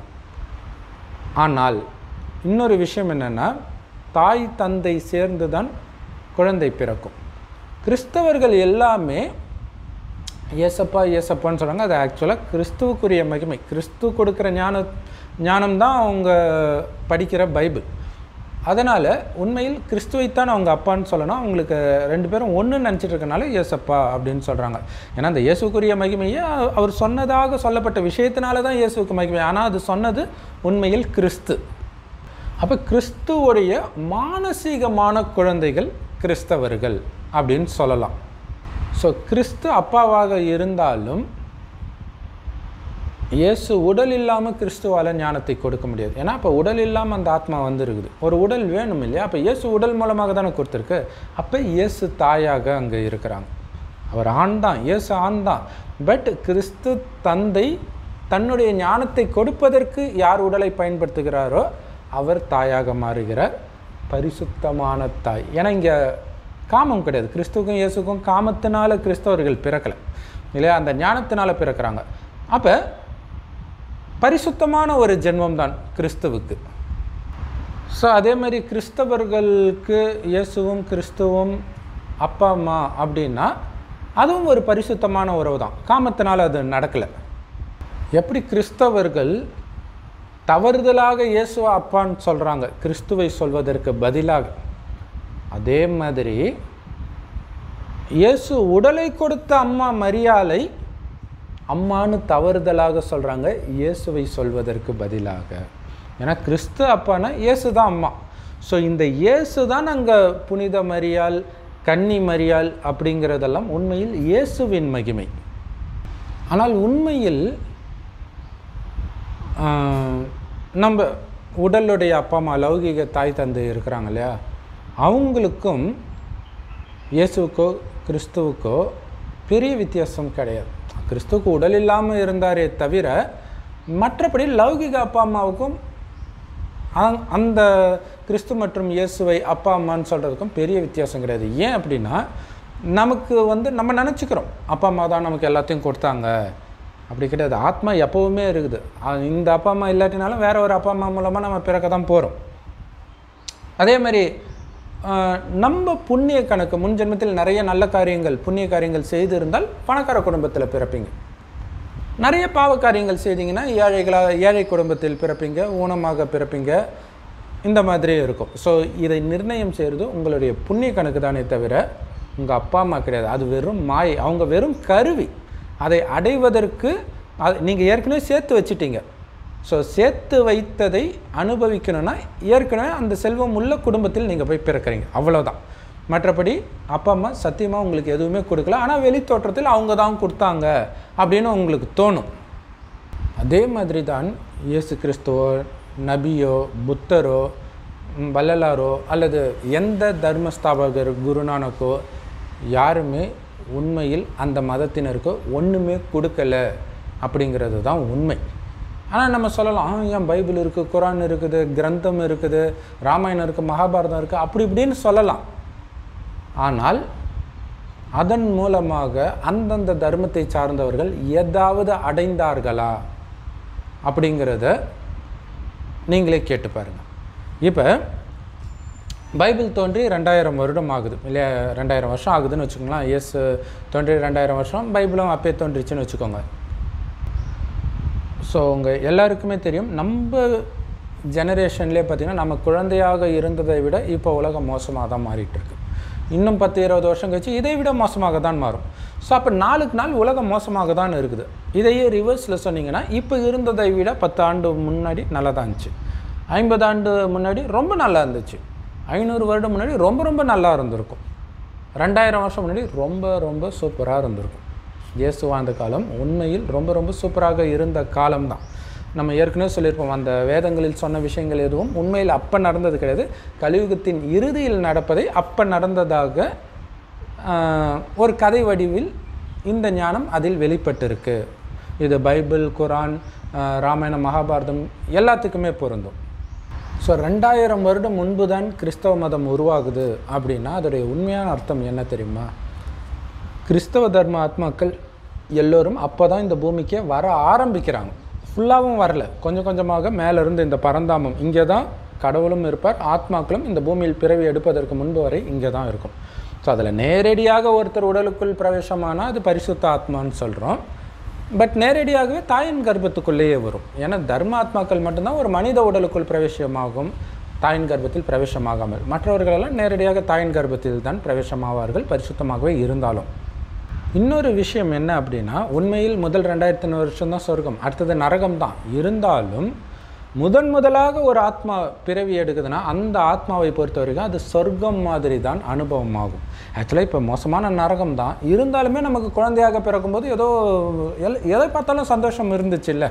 ஆனால் இன்னொரு விஷயம் என்னென்னா தாய் தந்தை சேர்ந்து தான் குழந்தை பிறக்கும் கிறிஸ்தவர்கள் எல்லாமே ஏசப்பா ஏசப்பான்னு சொல்கிறாங்க அது ஆக்சுவலாக கிறிஸ்துவுக்குரிய மகிமை கிறிஸ்து கொடுக்குற ஞான ஞானம் தான் அவங்க படிக்கிற பைபிள் அதனால் உண்மையில் கிறிஸ்துவைத்தான் அவங்க அப்பான்னு சொல்லணும் அவங்களுக்கு ரெண்டு பேரும் ஒன்று நினச்சிட்டு இருக்கனால இயேசப்பா அப்படின்னு சொல்கிறாங்க ஏன்னா அந்த இயேசுக்குரிய மகிமையை அவர் சொன்னதாக சொல்லப்பட்ட விஷயத்தினால தான் இயேசுக்கு மகிமை ஆனால் அது சொன்னது உண்மையில் கிறிஸ்து அப்போ கிறிஸ்துவுடைய மானசீகமான குழந்தைகள் கிறிஸ்தவர்கள் அப்படின்னு சொல்லலாம் ஸோ கிறிஸ்து அப்பாவாக இருந்தாலும் இயேசு உடல் இல்லாமல் கிறிஸ்துவால் ஞானத்தை கொடுக்க முடியாது ஏன்னா அப்போ உடல் இல்லாமல் அந்த ஆத்மா வந்துருக்குது ஒரு உடல் வேணும் இல்லையா அப்போ இயேசு உடல் மூலமாக தானே கொடுத்துருக்கு அப்போ இயேசு தாயாக அங்கே இருக்கிறாங்க அவர் ஆண் தான் இயேசு ஆண் தான் பட் கிறிஸ்து தந்தை தன்னுடைய ஞானத்தை கொடுப்பதற்கு யார் உடலை பயன்படுத்துகிறாரோ அவர் தாயாக மாறுகிறார் பரிசுத்தமான தாய் ஏன்னா இங்கே காமம் கிடையாது கிறிஸ்துவுக்கும் இயேசுக்கும் காமத்தினால கிறிஸ்தவர்கள் பிறக்கலை இல்லையா அந்த ஞானத்தினால பிறக்கிறாங்க அப்போ பரிசுத்தமான ஒரு ஜென்மம் தான் கிறிஸ்துவுக்கு ஸோ அதே மாதிரி கிறிஸ்தவர்களுக்கு இயேசுவும் கிறிஸ்துவும் அப்பா அம்மா அப்படின்னா அதுவும் ஒரு பரிசுத்தமான உறவு தான் காமத்தினால் அது நடக்கலை எப்படி கிறிஸ்தவர்கள் தவறுதலாக இயேசுவ அப்பான்னு சொல்கிறாங்க கிறிஸ்துவை சொல்வதற்கு பதிலாக அதே மாதிரி இயேசு உடலை கொடுத்த அம்மா மரியாதை அம்மானு தவறுதலாக சொல்கிறாங்க இயேசுவை சொல்வதற்கு பதிலாக ஏன்னா கிறிஸ்து அப்பானா இயேசு தான் அம்மா ஸோ இந்த இயேசு தான் அங்கே புனித மரியாள் கன்னி மரியாள் அப்படிங்கிறதெல்லாம் உண்மையில் இயேசுவின் மகிமை ஆனால் உண்மையில் நம்ம உடலுடைய அப்பா அம்மா லௌகிக தாய் தந்தை இருக்கிறாங்க இல்லையா அவங்களுக்கும் இயேசுக்கோ கிறிஸ்துவுக்கோ பெரிய வித்தியாசம் கிடையாது கிறிஸ்துவுக்கு உடல் இல்லாமல் இருந்தாரே தவிர மற்றபடி லௌகிக அப்பா அம்மாவுக்கும் அந்த கிறிஸ்து மற்றும் இயேசுவை அப்பா அம்மான்னு சொல்கிறதுக்கும் பெரிய வித்தியாசம் கிடையாது ஏன் அப்படின்னா நமக்கு வந்து நம்ம நினச்சிக்கிறோம் அப்பா அம்மா தான் நமக்கு எல்லாத்தையும் கொடுத்தாங்க அப்படி கிடையாது ஆத்மா எப்போவுமே இருக்குது இந்த அப்பா அம்மா இல்லாட்டினாலும் வேற ஒரு அப்பா அம்மா மூலமாக நம்ம பிறக்க தான் போகிறோம் அதே மாதிரி ஆஹ், நம்ம புண்ணிய கணக்கு முன் ஜென்மத்தில் நிறைய நல்ல காரியங்கள் புண்ணிய காரியங்கள் செய்திருந்தால் பணக்கார குடும்பத்தில் பிறப்பீங்க நிறைய பாவ காரியங்கள் செய்தீங்கன்னா ஏழைகளாக ஏழை குடும்பத்தில் பிறப்பீங்க ஊனமாக பிறப்பீங்க இந்த மாதிரி இருக்கும் ஸோ இதை நிர்ணயம் செய்கிறது உங்களுடைய புண்ணிய கணக்கு தானே தவிர உங்கள் அப்பா அம்மா கிடையாது அது வெறும் மாயை அவங்க வெறும் கருவி அதை அடைவதற்கு அது நீங்கள் ஏற்கனவே சேர்த்து வச்சிட்டீங்க ஸோ சேர்த்து வைத்ததை அனுபவிக்கணும்னா ஏற்கனவே அந்த செல்வம் உள்ள குடும்பத்தில் நீங்கள் போய் பிறக்கிறீங்க அவ்வளோதான் மற்றபடி அப்பா அம்மா சத்தியமாக உங்களுக்கு எதுவுமே கொடுக்கல ஆனால் வெளித்தோற்றத்தில் அவங்க தான் கொடுத்தாங்க அப்படின்னு உங்களுக்கு தோணும் அதே மாதிரி தான் இயேசு கிறிஸ்துவோ நபியோ புத்தரோ ம், வள்ளலாரோ அல்லது எந்த தர்மஸ்தாபகர் குருநானக்கோ யாருமே உண்மையில் அந்த மதத்தினருக்கு ஒன்றுமே கொடுக்கல அப்படிங்கிறது தான் உண்மை ஆனால் நம்ம சொல்லலாம் "ஆ, ஏன் பைபிள் இருக்குது குரான் இருக்குது கிரந்தம் இருக்குது ராமாயணம் இருக்குது மகாபாரதம் இருக்குது அப்படி இப்படின்னு சொல்லலாம் ஆனால் அதன் மூலமாக அந்தந்த தர்மத்தை சார்ந்தவர்கள் ஏதாவது அடைந்தார்களா அப்படிங்கிறத நீங்களே கேட்டு பாருங்க இப்போ பைபிள் தோன்றி ரெண்டாயிரம் வருடம் ஆகுது இல்லையா ரெண்டாயிரம் வருஷம் ஆகுதுன்னு வச்சுக்கோங்களேன் எஸ் தோன்றி ரெண்டாயிரம் வருஷம் பைபிளும் அப்பயே தோன்றிச்சுன்னு வச்சுக்கோங்க ஸோ உங்கள் எல்லாருக்குமே தெரியும் நம்ம ஜெனரேஷன்லேயே பார்த்திங்கன்னா நம்ம குழந்தையாக இருந்ததை விட இப்போ உலகம் மோசமாக தான் மாறிட்டு இருக்கு இன்னும் பத்து இருபது வருஷம் கழிச்சு இதை விட மோசமாக தான் மாறும் ஸோ அப்போ நாளுக்கு நாள் உலகம் மோசமாக தான் இருக்குது இதையே ரிவர்ஸில் சொன்னீங்கன்னா இப்போ இருந்ததை விட பத்து ஆண்டு முன்னாடி நல்லா தான் இருந்துச்சு ஐம்பது ஆண்டு முன்னாடி ரொம்ப நல்லா இருந்துச்சு ஐநூறு வருடம் முன்னாடி ரொம்ப ரொம்ப நல்லா இருந்திருக்கும் ரெண்டாயிரம் வருஷம் முன்னாடி ரொம்ப ரொம்ப சூப்பராக இருந்திருக்கும் இயேசு வாழ்ந்த காலம் உண்மையில் ரொம்ப ரொம்ப சூப்பராக இருந்த காலம்தான் நம்ம ஏற்கனவே சொல்லியிருப்போம் அந்த வேதங்களில் சொன்ன விஷயங்கள் எதுவும் உண்மையில் அப்போ நடந்தது கிடையாது கலியுகத்தின் இறுதியில் நடப்பதை அப்போ நடந்ததாக ஆஹ், ஒரு கதை வடிவில் இந்த ஞானம் அதில் வெளிப்பட்டிருக்கு இது பைபிள் குரான் ஆஹ், ராமாயணம் மகாபாரதம் எல்லாத்துக்குமே பொருந்தும் ஸோ ரெண்டாயிரம் வருடம் முன்பு தான் கிறிஸ்தவ மதம் உருவாகுது அப்படின்னா அதோடைய உண்மையான அர்த்தம் என்ன தெரியுமா கிறிஸ்தவ தர்ம ஆத்மாக்கள் எல்லோரும் அப்போ தான் இந்த பூமிக்கே வர ஆரம்பிக்கிறாங்க ஃபுல்லாகவும் வரல கொஞ்சம் கொஞ்சமாக மேலேருந்து இந்த பரந்தாமம் இங்கே தான் கடவுளும் இருப்பார் ஆத்மாக்களும் இந்த பூமியில் பிறவி எடுப்பதற்கு முன்பு வரை இங்கே தான் இருக்கும் ஸோ அதில் நேரடியாக ஒருத்தர் உடலுக்குள் பிரவேசமானால் அது பரிசுத்த ஆத்மான்னு சொல்கிறோம் பட் நேரடியாகவே தாயின் கர்ப்பத்துக்குள்ளேயே வரும் ஏன்னா தர்ம ஆத்மாக்கள் மட்டும்தான் ஒரு மனித உடலுக்குள் பிரவேசமாகும் தாயின் கர்ப்பத்தில் பிரவேசமாகாமல் மற்றவர்களெல்லாம் நேரடியாக தாயின் கர்ப்பத்தில் தான் பிரவேசமாவார்கள் பரிசுத்தமாகவே இருந்தாலும் இன்னொரு விஷயம் என்ன அப்படின்னா உண்மையில் முதல் ரெண்டாயிரத்தி வருஷம் தான் சொர்க்கம் அடுத்தது நரகம் தான் இருந்தாலும் முதன் முதலாக ஒரு ஆத்மா பிறவி எடுக்குதுன்னா அந்த ஆத்மாவை பொறுத்த வரைக்கும் அது சொர்க்கம் மாதிரி தான் அனுபவம் ஆகும் ஆக்சுவலாக இப்போ மோசமான நரகம் தான் இருந்தாலுமே நமக்கு குழந்தையாக பிறக்கும்போது ஏதோ எல் எதை பார்த்தாலும் சந்தோஷம் இருந்துச்சு இல்லை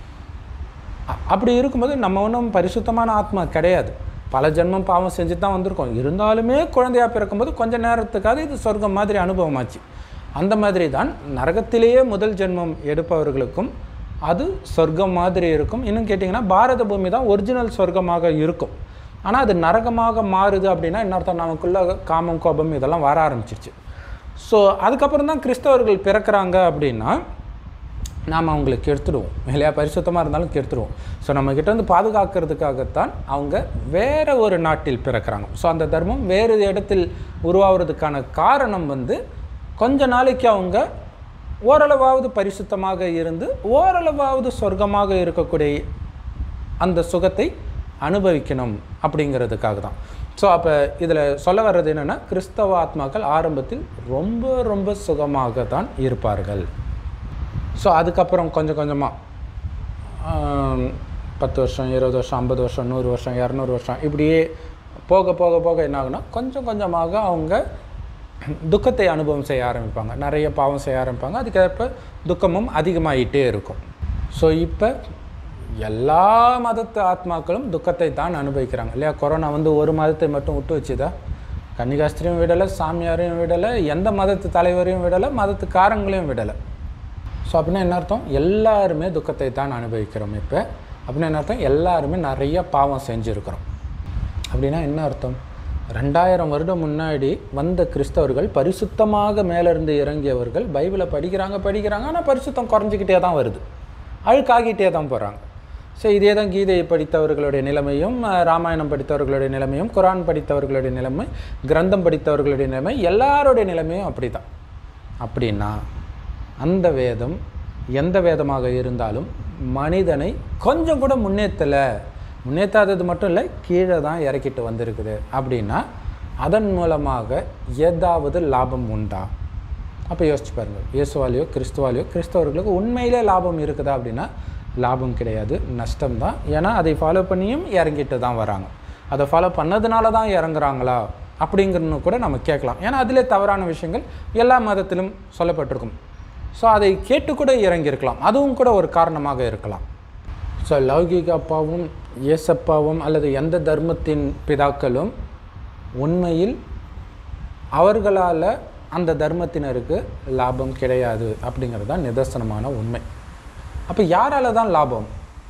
அ- அப்படி இருக்கும்போது நம்ம ஒன்றும் பரிசுத்தமான ஆத்மா கிடையாது பல ஜென்மம் பாவம் செஞ்சு தான் வந்திருக்கோம் இருந்தாலுமே குழந்தையா பிறக்கும்போது கொஞ்ச நேரத்துக்காவது இது சொர்க்கம் மாதிரி அனுபவமாச்சு அந்த மாதிரி தான் நரகத்திலேயே முதல் ஜென்மம் எடுப்பவர்களுக்கும் அது சொர்க்கம் மாதிரி இருக்கும் இன்னும் கேட்டிங்கன்னா பாரத பூமி தான் ஒரிஜினல் சொர்க்கமாக இருக்கும் ஆனால் அது நரகமாக மாறுது அப்படின்னா என்ன அர்த்தம் நமக்குள்ள காமம் கோபம் இதெல்லாம் வர ஆரம்பிச்சிருச்சு ஸோ அதுக்கப்புறம் தான் கிறிஸ்தவர்கள் பிறக்கிறாங்க அப்படின்னா நாம் அவங்களுக்கு கெடுத்துடுவோம் இல்லையா பரிசுத்தமாக இருந்தாலும் கெடுத்துடுவோம் ஸோ நம்மக்கிட்ட வந்து பாதுகாக்கிறதுக்காகத்தான் அவங்க வேற ஒரு நாட்டில் பிறக்கிறாங்க ஸோ அந்த தர்மம் வேறு இடத்தில் உருவாகிறதுக்கான காரணம் வந்து கொஞ்ச நாளைக்கு அவங்க ஓரளவாவது பரிசுத்தமாக இருந்து ஓரளவாவது சொர்க்கமாக இருக்கக்கூடிய அந்த சுகத்தை அனுபவிக்கணும் அப்படிங்கிறதுக்காக தான் ஸோ அப்போ இதில் சொல்ல வர்றது என்னென்னா கிறிஸ்தவ ஆத்மாக்கள் ஆரம்பத்தில் ரொம்ப ரொம்ப சுகமாக தான் இருப்பார்கள் ஸோ அதுக்கப்புறம் கொஞ்சம் கொஞ்சமாக பத்து வருஷம் இருபது வருஷம் ஐம்பது வருஷம் நூறு வருஷம் இரநூறு வருஷம் இப்படியே போக போக போக என்ன ஆகுனா கொஞ்சம் கொஞ்சமாக அவங்க துக்கத்தை அனுபவம் செய்ய ஆரம்பிப்பாங்க நிறைய பாவம் செய்ய ஆரம்பிப்பாங்க அதுக்கேற்ப துக்கமும் அதிகமாகிட்டே இருக்கும் ஸோ இப்போ எல்லா மதத்து ஆத்மாக்களும் துக்கத்தை தான் அனுபவிக்கிறாங்க இல்லையா கொரோனா வந்து ஒரு மதத்தை மட்டும் விட்டு வச்சுதா கன்னிகாஸ்திரியும் விடலை சாமியாரையும் விடலை எந்த மதத்து தலைவரையும் விடலை மதத்துக்காரங்களையும் விடலை ஸோ அப்படின்னா என்ன அர்த்தம் எல்லாருமே துக்கத்தை தான் அனுபவிக்கிறோம் இப்போ அப்படின்னா என்ன அர்த்தம் எல்லாருமே நிறைய பாவம் செஞ்சுருக்கிறோம் அப்படின்னா என்ன அர்த்தம் ரெண்டாயிரம் வருடம் முன்னாடி வந்த கிறிஸ்தவர்கள் பரிசுத்தமாக மேலிருந்து இறங்கியவர்கள் பைபிளை படிக்கிறாங்க படிக்கிறாங்க ஆனால் பரிசுத்தம் குறைஞ்சிக்கிட்டே தான் வருது அழுக்காகிட்டே தான் போகிறாங்க ஸோ இதே தான் கீதையை படித்தவர்களுடைய நிலைமையும் அஹ், ராமாயணம் படித்தவர்களுடைய நிலைமையும் குரான் படித்தவர்களுடைய நிலைமை கிரந்தம் படித்தவர்களுடைய நிலைமை எல்லாருடைய நிலைமையும் அப்படி தான் அப்படின்னா அந்த வேதம் எந்த வேதமாக இருந்தாலும் மனிதனை கொஞ்சம் கூட முன்னேற்றலை முன்னேற்றாதது மட்டும் இல்லை கீழே தான் இறக்கிட்டு வந்திருக்குது அப்படின்னா அதன் மூலமாக ஏதாவது லாபம் உண்டா அப்போ யோசிச்சு பாருங்கள் இயேசுவாலேயோ கிறிஸ்துவாலேயோ கிறிஸ்தவர்களுக்கு உண்மையிலே லாபம் இருக்குதா அப்படின்னா லாபம் கிடையாது நஷ்டம் தான் ஏன்னா அதை ஃபாலோ பண்ணியும் இறங்கிட்டு தான் வராங்க அதை ஃபாலோ பண்ணதுனால தான் இறங்குறாங்களா அப்படிங்கிறது கூட நம்ம கேட்கலாம் ஏன்னா அதிலே தவறான விஷயங்கள் எல்லா மதத்திலும் சொல்லப்பட்டிருக்கும் ஸோ அதை கேட்டு கூட இறங்கியிருக்கலாம் அதுவும் கூட ஒரு காரணமாக இருக்கலாம் ஸோ லௌகிக அப்பாவும் இயேசப்பாவும் அல்லது எந்த தர்மத்தின் பிதாக்களும் உண்மையில் அவர்களால் அந்த தர்மத்தினருக்கு லாபம் கிடையாது அப்படிங்கிறது தான் நிதர்சனமான உண்மை அப்போ யாரால தான் லாபம்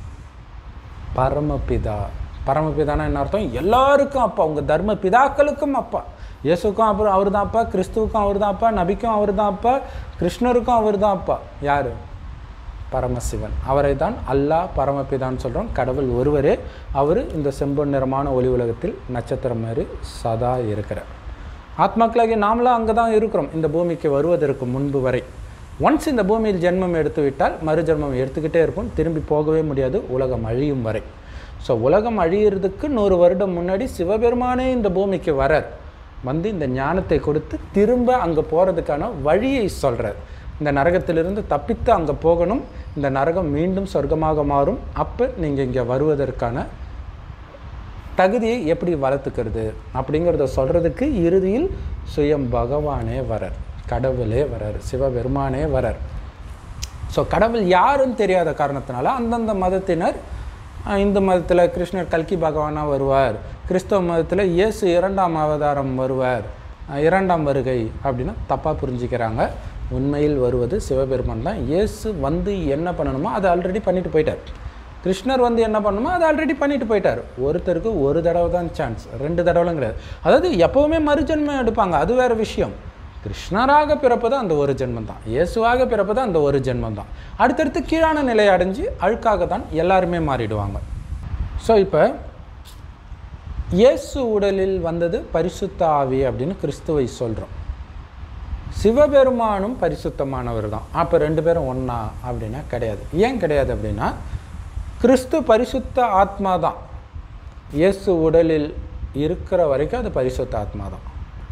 பரமபிதா பரமபிதானா என்ன அர்த்தம் எல்லாருக்கும் அப்பா உங்கள் தர்ம பிதாக்களுக்கும் அப்பா இயேசுக்கும் அப்புறம் அவர் தான் அப்பா கிறிஸ்துவுக்கும் அவர் தான் அப்பா நபிக்கும் அவர் தான் அப்பா கிருஷ்ணருக்கும் அவர் தான் அப்பா யார் பரமசிவன் அவரை தான் அல்லாஹ் பரமபிதான்னு சொல்கிறோம் கடவுள் ஒருவரே அவர் இந்த செம்பொன் நிறமான ஒளி உலகத்தில் நட்சத்திரம் மாதிரி சதா இருக்கிறார் ஆத்மாக்களாகிய நாமளாம் அங்கே தான் இருக்கிறோம் இந்த பூமிக்கு வருவதற்கு முன்பு வரை ஒன்ஸ் இந்த பூமியில் ஜென்மம் எடுத்து விட்டால் மறு ஜென்மம் எடுத்துக்கிட்டே இருப்போம் திரும்பி போகவே முடியாது உலகம் அழியும் வரை ஸோ உலகம் அழியிறதுக்கு நூறு வருடம் முன்னாடி சிவபெருமானே இந்த பூமிக்கு வரார் வந்து இந்த ஞானத்தை கொடுத்து திரும்ப அங்கே போகிறதுக்கான வழியை சொல்கிறார் இந்த நரகத்திலிருந்து தப்பித்து அங்கே போகணும் இந்த நரகம் மீண்டும் சொர்க்கமாக மாறும் அப்போ நீங்கள் இங்கே வருவதற்கான தகுதியை எப்படி வளர்த்துக்கிறது அப்படிங்கிறத சொல்கிறதுக்கு இறுதியில் சுயம் பகவானே வரார் கடவுளே வரார் சிவபெருமானே வரார் ஸோ கடவுள் யாருன்னு தெரியாத காரணத்தினால அந்தந்த மதத்தினர் அஹ், இந்து மதத்தில் கிருஷ்ணர் கல்கி பகவானாக வருவார் கிறிஸ்தவ மதத்தில் இயேசு இரண்டாம் அவதாரம் வருவார் அஹ், இரண்டாம் வருகை அப்படின்னு தப்பாக புரிஞ்சுக்கிறாங்க உண்மையில் வருவது சிவபெருமான் தான் இயேசு வந்து என்ன பண்ணணுமோ அதை ஆல்ரெடி பண்ணிட்டு போயிட்டார் கிருஷ்ணர் வந்து என்ன பண்ணணுமோ அதை ஆல்ரெடி பண்ணிட்டு போயிட்டார் ஒருத்தருக்கு ஒரு தடவை தான் சான்ஸ் ரெண்டு தடவைலாம் கிடையாது அதாவது எப்போவுமே மறுஜென்மம் எடுப்பாங்க அது வேறு விஷயம் கிருஷ்ணராக பிறப்பது அந்த ஒரு ஜென்மம் தான் இயேசுவாக பிறப்பது அந்த ஒரு ஜென்மம் தான் அடுத்தடுத்து கீழான நிலை அடைஞ்சு அழுக்காக தான் எல்லாருமே மாறிடுவாங்க ஸோ இப்போ இயேசு உடலில் வந்தது பரிசுத்த ஆவி அப்படின்னு கிறிஸ்துவை சொல்கிறோம் சிவபெருமானும் பரிசுத்தமானவர் தான் அப்போ ரெண்டு பேரும் ஒன்றா அப்படின்னா கிடையாது ஏன் கிடையாது அப்படின்னா கிறிஸ்து பரிசுத்த ஆத்மா தான் இயேசு உடலில் இருக்கிற வரைக்கும் அது பரிசுத்த ஆத்மா தான்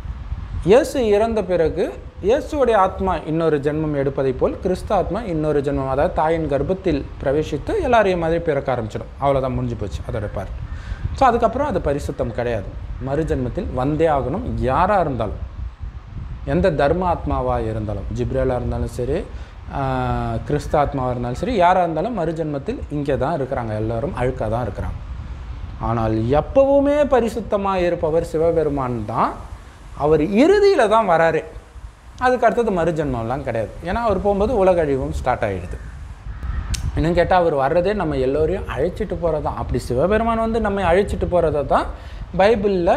இயேசு இறந்த பிறகு இயேசுவுடைய ஆத்மா இன்னொரு ஜென்மம் எடுப்பதைப் போல் கிறிஸ்து ஆத்மா இன்னொரு ஜென்மம் அதாவது தாயின் கர்ப்பத்தில் பிரவேசித்து எல்லாரையும் மாதிரி பிறக்க ஆரம்பிச்சிடும் அவ்வளோதான் முடிஞ்சு போச்சு அதோட பார்ட் ஸோ அதுக்கப்புறம் அது பரிசுத்தம் கிடையாது மறுஜென்மத்தில் வந்தே ஆகணும் யாராக இருந்தாலும் எந்த தர்ம ஆத்மாவாக இருந்தாலும் ஜிப்ரேலாக இருந்தாலும் சரி ஆஹ், கிறிஸ்து ஆத்மாவாக இருந்தாலும் சரி யாராக இருந்தாலும் மறுஜென்மத்தில் இங்கே தான் இருக்கிறாங்க எல்லாரும் அழுக்காக தான் இருக்கிறாங்க ஆனால் எப்பவுமே பரிசுத்தமாக இருப்பவர் சிவபெருமான் தான் அவர் இறுதியில் தான் வராரு அதுக்கு அடுத்தது மறுஜென்மம்லாம் கிடையாது ஏன்னா அவர் போகும்போது உலக அழிவும் ஸ்டார்ட் ஆகிடுது இன்னும் கேட்டால் அவர் வர்றதே நம்ம எல்லோரையும் அழைச்சிட்டு போகிறது தான் அப்படி சிவபெருமான் வந்து நம்மை அழைச்சிட்டு போகிறத தான் பைபிளில்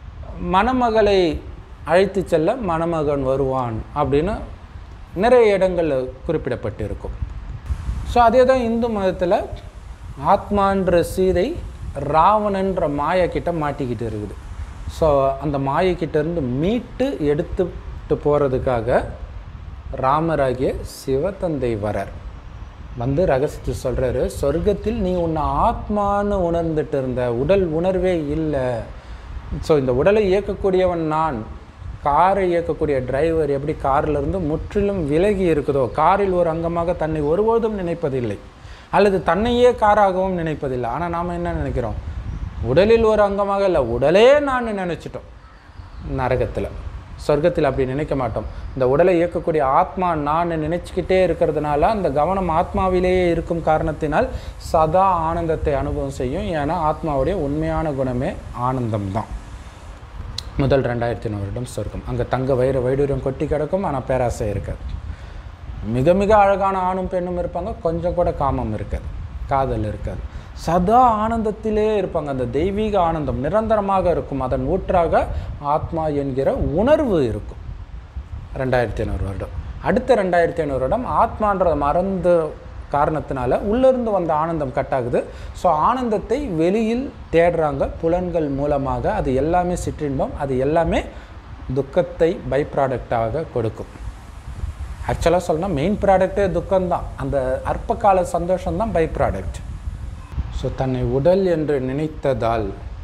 மணமகளை அழைத்து செல்ல மணமகன் வருவான் அப்படின்னு நிறைய இடங்களில் குறிப்பிடப்பட்டிருக்கும் ஸோ அதே தான் இந்து மதத்தில் ஆத்மான்ற சீதை ராவணன்ற மாயை கிட்ட மாட்டிக்கிட்டு இருக்குது ஸோ அந்த மாயைக்கிட்ட இருந்து மீட்டு எடுத்துட்டு போகிறதுக்காக ராமராகிய சிவத்தந்தை வரார் வந்து ரகசியத்தை சொல்கிறாரு சொர்க்கத்தில் நீ உன்னை ஆத்மான்னு உணர்ந்துட்டு இருந்த உடல் உணர்வே இல்லை ஸோ இந்த உடலை இயக்கக்கூடியவன் நான் காரை இயக்கக்கூடிய டிரைவர் எப்படி கார்ல இருந்து முற்றிலும் விலகி இருக்குதோ காரில் ஒரு அங்கமாக தன்னை ஒருபோதும் நினைப்பதில்லை அல்லது தன்னையே காராகவும் நினைப்பதில்லை ஆனால் நாம் என்ன நினைக்கிறோம் உடலில் ஒரு அங்கமாக இல்லை உடலே நான் நினச்சிட்டோம் நரகத்தில் சொர்க்கத்தில் அப்படி நினைக்க மாட்டோம் இந்த உடலை இயக்கக்கூடிய ஆத்மா நான் நினைச்சுக்கிட்டே இருக்கிறதுனால அந்த கவனம் ஆத்மாவிலேயே இருக்கும் காரணத்தினால் சதா ஆனந்தத்தை அனுபவம் செய்யும் ஏன்னா ஆத்மாவுடைய உண்மையான குணமே ஆனந்தம் தான் முதல் ரெண்டாயிரத்தி வருடம் சொர்க்கம் அங்கே தங்க வைர வைடூரியம் கொட்டி கிடக்கும் ஆனால் பேராசை இருக்காது மிக மிக அழகான ஆணும் பெண்ணும் இருப்பாங்க கொஞ்சம் கூட காமம் இருக்காது காதல் இருக்காது சதா ஆனந்தத்திலே இருப்பாங்க அந்த தெய்வீக ஆனந்தம் நிரந்தரமாக இருக்கும் அதன் ஊற்றாக ஆத்மா என்கிற உணர்வு இருக்கும் ரெண்டாயிரத்தி ஐநூறு வருடம் அடுத்த ரெண்டாயிரத்தி ஐநூறு வருடம் ஆத்மான்றதை மறந்து காரணத்தினால உள்ளிருந்து வந்த ஆனந்தம் கட் ஆகுது ஸோ ஆனந்தத்தை வெளியில் தேடுறாங்க புலன்கள் மூலமாக அது எல்லாமே சிற்றின்பம் அது எல்லாமே துக்கத்தை பை ப்ராடக்டாக கொடுக்கும் ஆக்சுவலாக சொல்லணும்னா மெயின் ப்ராடக்டே துக்கம்தான் அந்த அற்பகால சந்தோஷம்தான் பை ப்ராடக்ட் ஸோ தன்னை உடல் என்று நினைத்ததால்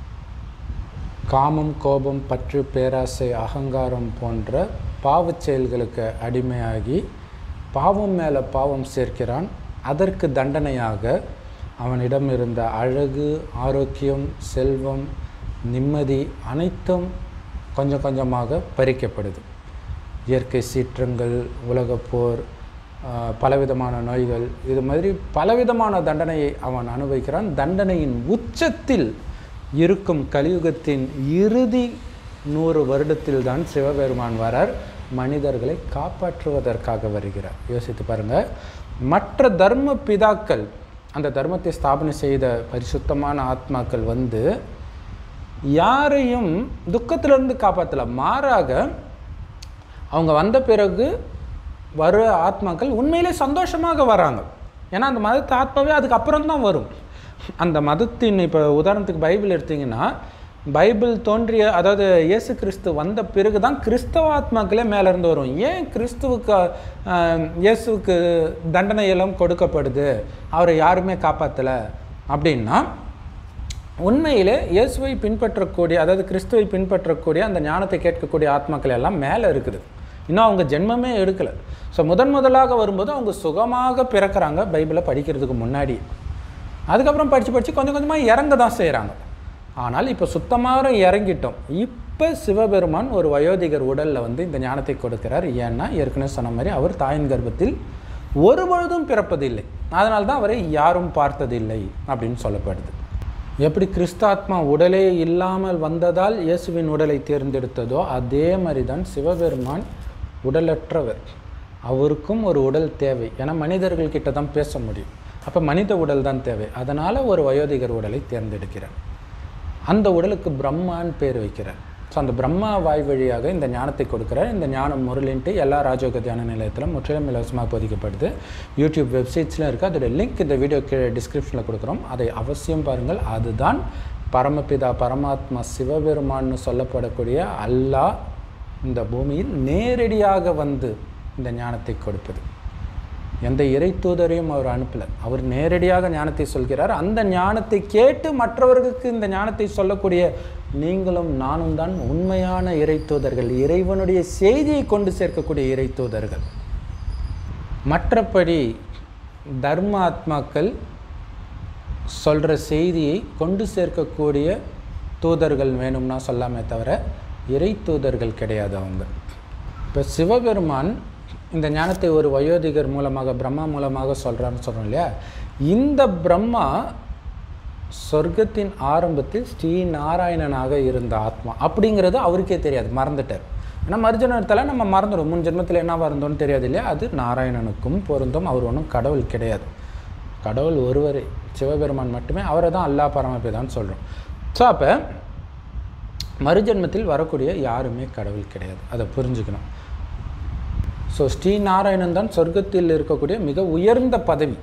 காமம் கோபம் பற்று பேராசை அகங்காரம் போன்ற பாவச் செயல்களுக்கு அடிமையாகி பாவம் மேலே பாவம் சேர்க்கிறான் அதற்கு தண்டனையாக அவனிடம் இருந்த அழகு ஆரோக்கியம் செல்வம் நிம்மதி அனைத்தும் கொஞ்சம் கொஞ்சமாக பறிக்கப்படுது இயற்கை சீற்றங்கள் உலகப்போர் ஆஹ், பலவிதமான நோய்கள் இது மாதிரி பலவிதமான தண்டனையை அவன் அனுபவிக்கிறான் தண்டனையின் உச்சத்தில் இருக்கும் கலியுகத்தின் இறுதி நூறு வருடத்தில் தான் சிவபெருமான் வரார் மனிதர்களை காப்பாற்றுவதற்காக வருகிறார் யோசித்து பாருங்க மற்ற தர்ம பிதாக்கள் அந்த தர்மத்தை ஸ்தாபனை செய்த பரிசுத்தமான ஆத்மாக்கள் வந்து யாரையும் துக்கத்திலிருந்து காப்பாற்றல மாறாக அவங்க வந்த பிறகு வர ஆத்மாக்கள் உண்மையிலே சந்தோஷமாக வராங்க ஏன்னா அந்த மதத்து ஆத்மாவே அதுக்கப்புறம் தான் வரும் அந்த மதத்தின் இப்போ உதாரணத்துக்கு பைபிள் எடுத்தீங்கன்னா பைபிள் தோன்றிய அதாவது இயேசு கிறிஸ்து வந்த பிறகு தான் கிறிஸ்தவ ஆத்மாக்களே மேலேருந்து வரும் ஏன் கிறிஸ்துவுக்கு ஆஹ், இயேசுவுக்கு தண்டனை எல்லாம் கொடுக்கப்படுது அவரை யாருமே காப்பாற்றலை அப்படின்னா உண்மையிலே இயேசுவை பின்பற்றக்கூடிய அதாவது கிறிஸ்துவை பின்பற்றக்கூடிய அந்த ஞானத்தை கேட்கக்கூடிய ஆத்மாக்கள் எல்லாம் மேலே இருக்குது இன்னும் அவங்க ஜென்மமே எடுக்கலை ஸோ முதன் முதலாக வரும்போது அவங்க சுகமாக பிறக்கிறாங்க பைபிளை படிக்கிறதுக்கு முன்னாடி அதுக்கப்புறம் படித்து படித்து கொஞ்சம் கொஞ்சமாக இறங்க தான் செய்கிறாங்க ஆனால் இப்போ சுத்தமாக இறங்கிட்டோம் இப்போ சிவபெருமான் ஒரு வயோதிகர் உடலில் வந்து இந்த ஞானத்தை கொடுக்கிறார் ஏன்னா ஏற்கனவே சொன்ன மாதிரி அவர் தாயின் கர்ப்பத்தில் ஒரு பொழுதும் பிறப்பதில்லை அதனால தான் அவரை யாரும் பார்த்ததில்லை அப்படின்னு சொல்லப்படுது எப்படி கிறிஸ்தாத்மா உடலே இல்லாமல் வந்ததால் இயேசுவின் உடலை தேர்ந்தெடுத்ததோ அதே மாதிரி தான் சிவபெருமான் உடலற்றவர் அவருக்கும் ஒரு உடல் தேவை ஏன்னா மனிதர்கள் கிட்ட தான் பேச முடியும் அப்போ மனித உடல் தான் தேவை அதனால் ஒரு வயோதிகர் உடலை தேர்ந்தெடுக்கிறார் அந்த உடலுக்கு பிரம்மான்னு பேர் வைக்கிறார் ஸோ அந்த பிரம்மா வாய் வழியாக இந்த ஞானத்தை கொடுக்குறார் இந்த ஞானம் முரளின்ட்டு எல்லா ராஜயோக தியான நிலையத்திலும் முற்றிலும் இலவசமாக போதிக்கப்படுது யூடியூப் வெப்சைட்ஸ்லாம் இருக்குது அதோட லிங்க் இந்த வீடியோ கீழே டிஸ்கிரிப்ஷனில் கொடுக்குறோம் அதை அவசியம் பாருங்கள் அதுதான் பரமபிதா பரமாத்மா சிவபெருமான்னு சொல்லப்படக்கூடிய அல்லாஹ் இந்த பூமியில் நேரடியாக வந்து இந்த ஞானத்தை கொடுப்பது எந்த இறை தூதரையும் அவர் அனுப்பல அவர் நேரடியாக ஞானத்தை சொல்கிறார் அந்த ஞானத்தை கேட்டு மற்றவர்களுக்கு இந்த ஞானத்தை சொல்லக்கூடிய நீங்களும் நானும் தான் உண்மையான இறை தூதர்கள் இறைவனுடைய செய்தியை கொண்டு சேர்க்கக்கூடிய இறை தூதர்கள் மற்றபடி தர்ம ஆத்மாக்கள் சொல்கிற செய்தியை கொண்டு சேர்க்கக்கூடிய தூதர்கள் வேணும்னா சொல்லாமே தவிர இறை தூதர்கள் கிடையாது அவங்க இப்போ சிவபெருமான் இந்த ஞானத்தை ஒரு வயோதிகர் மூலமாக பிரம்மா மூலமாக சொல்கிறான்னு சொல்கிறோம் இல்லையா இந்த பிரம்மா சொர்க்கத்தின் ஆரம்பத்தில் ஸ்ரீ நாராயணனாக இருந்த ஆத்மா அப்படிங்கிறது அவருக்கே தெரியாது மறந்துட்டார் ஏன்னா மறுஜனத்தில் நம்ம மறந்துடும் முன் ஜென்மத்தில் என்னவா இருந்தோம்னு தெரியாது இல்லையா அது நாராயணனுக்கும் பொருந்தும் அவர் ஒன்றும் கடவுள் கிடையாது கடவுள் ஒருவரே சிவபெருமான் மட்டுமே அவரை தான் அல்லா பரமபிதான்னு சொல்கிறோம் ஸோ அப்போ மறுஜென்மத்தில் வரக்கூடிய யாருமே கடவுள் கிடையாது அதை புரிஞ்சுக்கணும் ஸோ ஸ்ரீநாராயணன் தான் சொர்க்கத்தில் இருக்கக்கூடிய மிக உயர்ந்த பதவி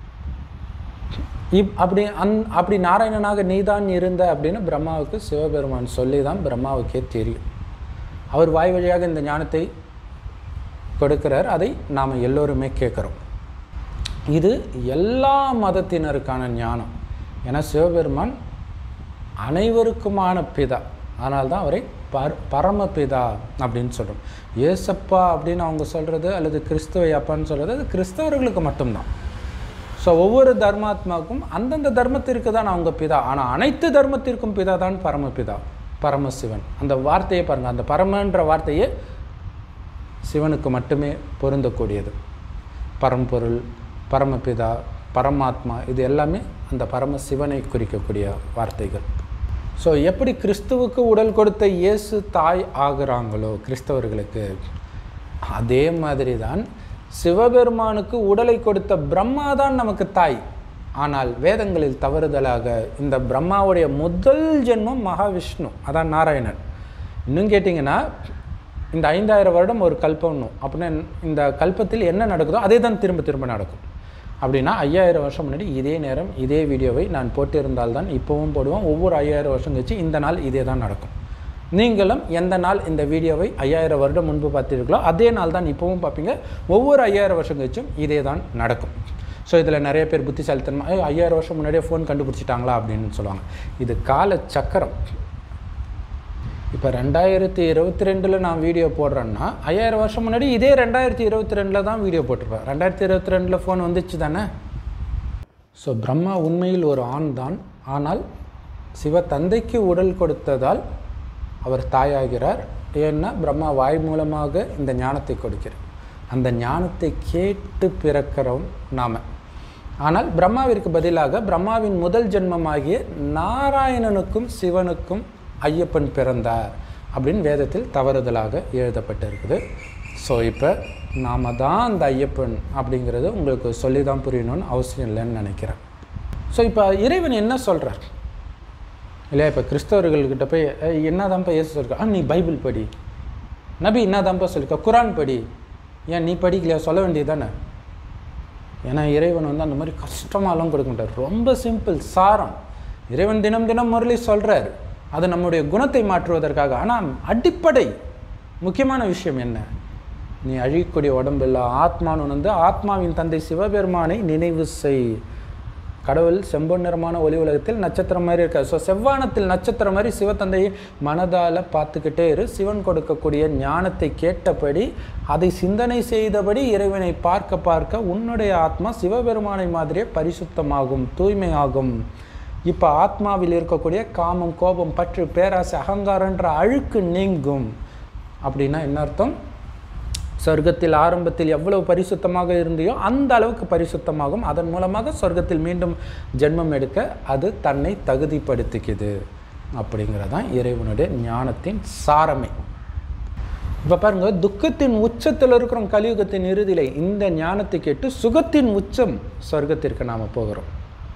இப் அப்படி அந் அப்படி நாராயணனாக நீதான் இருந்த அப்படின்னு பிரம்மாவுக்கு சிவபெருமான் சொல்லி தான் பிரம்மாவுக்கே தெரியும் அவர் வாய் வழியாக இந்த ஞானத்தை கொடுக்கிறார் அதை நாம் எல்லோருமே கேட்குறோம் இது எல்லா மதத்தினருக்கான ஞானம் ஏன்னா சிவபெருமான் அனைவருக்குமான பிதா அதனால தான் அவரை பர் பரமபிதா அப்படின்னு சொல்கிறோம் ஏசப்பா அப்படின்னு அவங்க சொல்கிறது அல்லது கிறிஸ்துவை அப்பான்னு சொல்கிறது அது கிறிஸ்தவர்களுக்கு மட்டும்தான் ஸோ ஒவ்வொரு தர்மாத்மாவுக்கும் அந்தந்த தர்மத்திற்கு தான் அவங்க பிதா ஆனால் அனைத்து தர்மத்திற்கும் பிதா தான் பரமபிதா பரமசிவன் அந்த வார்த்தையை பாருங்கள் அந்த பரமன்ற வார்த்தையே சிவனுக்கு மட்டுமே பொருந்தக்கூடியது பரம்பொருள் பரமபிதா பரமாத்மா இது எல்லாமே அந்த பரமசிவனை குறிக்கக்கூடிய வார்த்தைகள் ஸோ எப்படி கிறிஸ்துவுக்கு உடல் கொடுத்த இயேசு தாய் ஆகுறாங்களோ கிறிஸ்தவர்களுக்கு அதே மாதிரி தான் சிவபெருமானுக்கு உடலை கொடுத்த பிரம்மா தான் நமக்கு தாய் ஆனால் வேதங்களில் தவறுதலாக இந்த பிரம்மாவுடைய முதல் ஜென்மம் மகாவிஷ்ணு அதான் நாராயணன் இன்னும் கேட்டிங்கன்னா இந்த ஐந்தாயிரம் வருடம் ஒரு கல்பம்னும் அப்படின்னா இந்த கல்பத்தில் என்ன நடக்குதோ அதே தான் திரும்ப திரும்ப நடக்கும் அப்படின்னா ஐயாயிரம் வருஷம் முன்னாடி இதே நேரம் இதே வீடியோவை நான் போட்டிருந்தால்தான் இப்போவும் போடுவோம் ஒவ்வொரு ஐயாயிரம் வருஷம் கழிச்சு இந்த நாள் இதே தான் நடக்கும் நீங்களும் எந்த நாள் இந்த வீடியோவை ஐயாயிரம் வருடம் முன்பு பார்த்தீர்களோ அதே நாள் தான் இப்போவும் பார்ப்பீங்க ஒவ்வொரு ஐயாயிரம் வருஷம் கழிச்சும் இதே தான் நடக்கும் ஸோ இதில் நிறைய பேர் புத்திசாலித்தனமாக "ஏய், ஐயாயிரம் வருஷம் முன்னாடியே ஃபோன் கண்டுபிடிச்சிட்டாங்களா அப்படின்னு சொல்லுவாங்க இது கால சக்கரம் இப்போ ரெண்டாயிரத்தி இருபத்தி ரெண்டில் நான் வீடியோ போடுறேன்னா ஐயாயிரம் வருஷம் முன்னாடி இதே ரெண்டாயிரத்தி இருபத்தி ரெண்டில் தான் வீடியோ போட்டிருப்பேன் ரெண்டாயிரத்தி இருபத்தி ரெண்டில் ஃபோன் வந்துச்சு தானே ஸோ பிரம்மா உண்மையில் ஒரு ஆண் தான் ஆனால் சிவ தந்தைக்கு உடல் கொடுத்ததால் அவர் தாயாகிறார் ஏன்னா பிரம்மா வாய் மூலமாக இந்த ஞானத்தை கொடுக்கிறார் அந்த ஞானத்தை கேட்டு பிறக்கிறோம் நாம ஆனால் பிரம்மாவிற்கு பதிலாக பிரம்மாவின் முதல் ஜென்மமாகிய நாராயணனுக்கும் சிவனுக்கும் ஐயப்பன் பிறந்தார் அப்படின்னு வேதத்தில் தவறுதலாக எழுதப்பட்டிருக்குது ஸோ இப்போ நாம தான் அந்த ஐயப்பன் அப்படிங்கிறது உங்களுக்கு சொல்லி தான் புரியணும்னு அவசியம் இல்லைன்னு நினைக்கிறேன் ஸோ இப்போ இறைவன் என்ன சொல்கிறார் இல்லையா இப்போ கிறிஸ்தவர்கள்கிட்ட போய் "ஏய், என்னதான்ப்பா இயேசு சொல்லிருக்கா ஆ நீ பைபிள் படி நபி என்னதான்ப்பா சொல்லிருக்கா குரான் படி ஏன் நீ படிக்கலையா சொல்ல வேண்டியது தானே ஏன்னா இறைவன் வந்து அந்த மாதிரி கஷ்டமாலாம் கொடுக்க மாட்டார் ரொம்ப சிம்பிள் சாரம் இறைவன் தினம் தினம் முரளி சொல்கிறார் அது நம்முடைய குணத்தை மாற்றுவதற்காக ஆனால் அடிப்படை முக்கியமான விஷயம் என்ன நீ அழியக்கூடிய உடம்பில்ல ஆத்மான்னு வந்து ஆத்மாவின் தந்தை சிவபெருமானை நினைவு செய் கடவுள் செம்பொன் நிறமான ஒளி உலகத்தில் நட்சத்திரம் மாதிரி இருக்கார் ஸோ செவ்வானத்தில் நட்சத்திரம் மாதிரி சிவத்தந்தையை மனதால் பார்த்துக்கிட்டே இரு சிவன் கொடுக்கக்கூடிய ஞானத்தை கேட்டபடி அதை சிந்தனை செய்தபடி இறைவனை பார்க்க பார்க்க உன்னுடைய ஆத்மா சிவபெருமானை மாதிரியே பரிசுத்தமாகும் தூய்மையாகும் இப்போ ஆத்மாவில் இருக்கக்கூடிய காமம் கோபம் பற்று பேராசை அகங்காரன்ற அழுக்கு நீங்கும் அப்படின்னா என்ன அர்த்தம் சொர்க்கத்தில் ஆரம்பத்தில் எவ்வளவு பரிசுத்தமாக இருந்தியோ அந்த அளவுக்கு பரிசுத்தமாகும் அதன் மூலமாக சொர்க்கத்தில் மீண்டும் ஜென்மம் எடுக்க அது தன்னை தகுதிப்படுத்திக்குது அப்படிங்கிறதான் இறைவனுடைய ஞானத்தின் சாரமே இப்போ பாருங்க துக்கத்தின் உச்சத்தில் இருக்கிறோம் கலியுகத்தின் இறுதியில இந்த ஞானத்தை கேட்டு சுகத்தின் உச்சம் சொர்க்கத்திற்கு நாம் போகிறோம்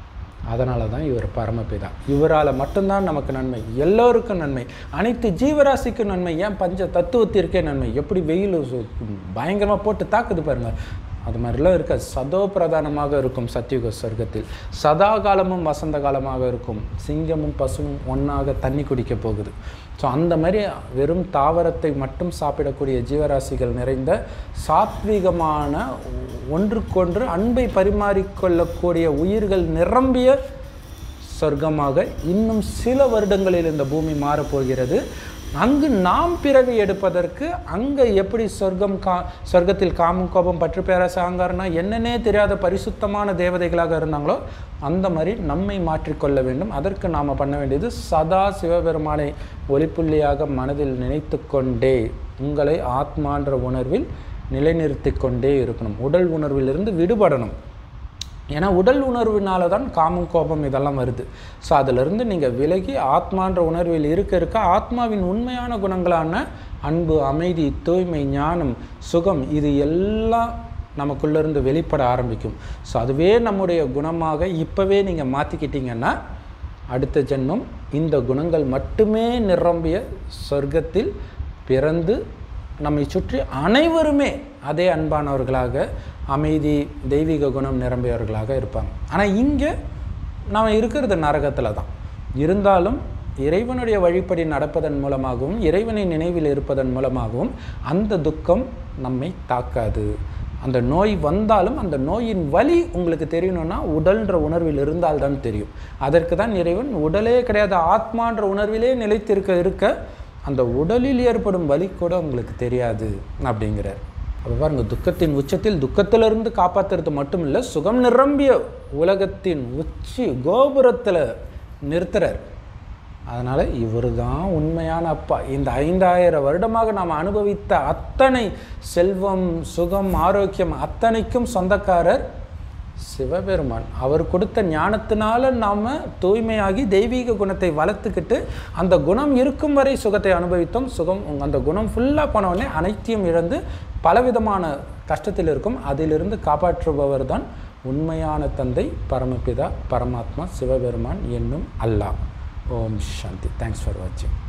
அதனால தான் இவர் பரமபிதா இவரால் மட்டும்தான் நமக்கு நன்மை எல்லோருக்கும் நன்மை அனைத்து ஜீவராசிக்கும் நன்மை ஏன் பஞ்ச தத்துவத்திற்கே நன்மை எப்படி வெயில் பயங்கரமாக போட்டு தாக்குது பாருங்க அது மாதிரிலாம் இருக்க சதோ பிரதானமாக இருக்கும் சத்தியுக சொர்க்கத்தில் சதா காலமும் வசந்த காலமாக இருக்கும் சிங்கமும் பசுவும் ஒன்றாக தண்ணி குடிக்க போகுது ஸோ அந்த மாதிரி வெறும் தாவரத்தை மட்டும் சாப்பிடக்கூடிய ஜீவராசிகள் நிறைந்த சாத்வீகமான ஒன்றுக்கொன்று அன்பை பரிமாறிக்கொள்ளக்கூடிய உயிர்கள் நிரம்பிய சொர்க்கமாக இன்னும் சில வருடங்களில் இந்த பூமி மாறப்போகிறது அங்கு நாம் பிறவி எடுப்பதற்கு அங்கே எப்படி சொர்க்கம் கா சொர்க்கத்தில் காமம் கோபம் பற்று பேராசை அகங்காரம்னா என்னன்னே தெரியாத பரிசுத்தமான தேவதைகளாக இருந்தாங்களோ அந்த மாதிரி நம்மை மாற்றிக்கொள்ள வேண்டும் அதற்கு நாம் பண்ண வேண்டியது சதா சிவபெருமானை ஒளிப்புள்ளியாக மனதில் நினைத்து கொண்டே உங்களை ஆத்மான்ற உணர்வில் நிலைநிறுத்தி கொண்டே இருக்கணும் உடல் உணர்விலிருந்து விடுபடணும் ஏன்னா உடல் உணர்வினால தான் காமம் கோபம் இதெல்லாம் வருது ஸோ அதிலிருந்து நீங்கள் விலகி ஆத்மான்ற உணர்வில் இருக்க இருக்க ஆத்மாவின் உண்மையான குணங்களான அன்பு அமைதி தூய்மை ஞானம் சுகம் இது எல்லாம் நமக்குள்ளேருந்து வெளிப்பட ஆரம்பிக்கும் ஸோ அதுவே நம்முடைய குணமாக இப்போவே நீங்கள் மாற்றிக்கிட்டீங்கன்னா அடுத்த ஜென்மம் இந்த குணங்கள் மட்டுமே நிரம்பிய சொர்க்கத்தில் பிறந்து நம்மை சுற்றி அனைவருமே அதே அன்பானவர்களாக அமைதி தெய்வீக குணம் நிரம்பியவர்களாக இருப்பாங்க ஆனால் இங்கே நாம் இருக்கிறது நரகத்தில் தான் இருந்தாலும் இறைவனுடைய வழிப்படி நடப்பதன் மூலமாகவும் இறைவனை நினைவில் இருப்பதன் மூலமாகவும் அந்த துக்கம் நம்மை தாக்காது அந்த நோய் வந்தாலும் அந்த நோயின் வலி உங்களுக்கு தெரியணும்னா உடல்ன்ற உணர்வில் இருந்தால்தான் தெரியும் அதற்கு தான் இறைவன் உடலே கிடையாது ஆத்மான்ற உணர்விலே நிலைத்திருக்க இருக்க அந்த உடலில் ஏற்படும் வலி கூட உங்களுக்கு தெரியாது அப்படிங்கிறார் அப்போ பாருங்க துக்கத்தின் உச்சத்தில் துக்கத்திலிருந்து காப்பாற்றுறது மட்டும் இல்லை சுகம் நிரம்பிய உலகத்தின் உச்சி கோபுரத்தில் நிறுத்துறார் அதனால் இவர் தான் உண்மையான அப்பா இந்த ஐந்தாயிரம் வருடமாக நாம் அனுபவித்த அத்தனை செல்வம் சுகம் ஆரோக்கியம் அத்தனைக்கும் சொந்தக்காரர் சிவபெருமான் அவர் கொடுத்த ஞானத்தினால நாம் தூய்மையாகி தெய்வீக குணத்தை வளர்த்துக்கிட்டு அந்த குணம் இருக்கும் வரை சுகத்தை அனுபவித்தோம் சுகம் அந்த குணம் ஃபுல்லாக போனவுடனே அனைத்தையும் இழந்து பலவிதமான கஷ்டத்தில் இருக்கும் அதிலிருந்து காப்பாற்றுபவர் தான் உண்மையான தந்தை பரமபிதா பரமாத்மா சிவபெருமான் என்னும் அல்லாஹ் ஓம் சாந்தி தேங்க்ஸ் ஃபார் வாட்சிங்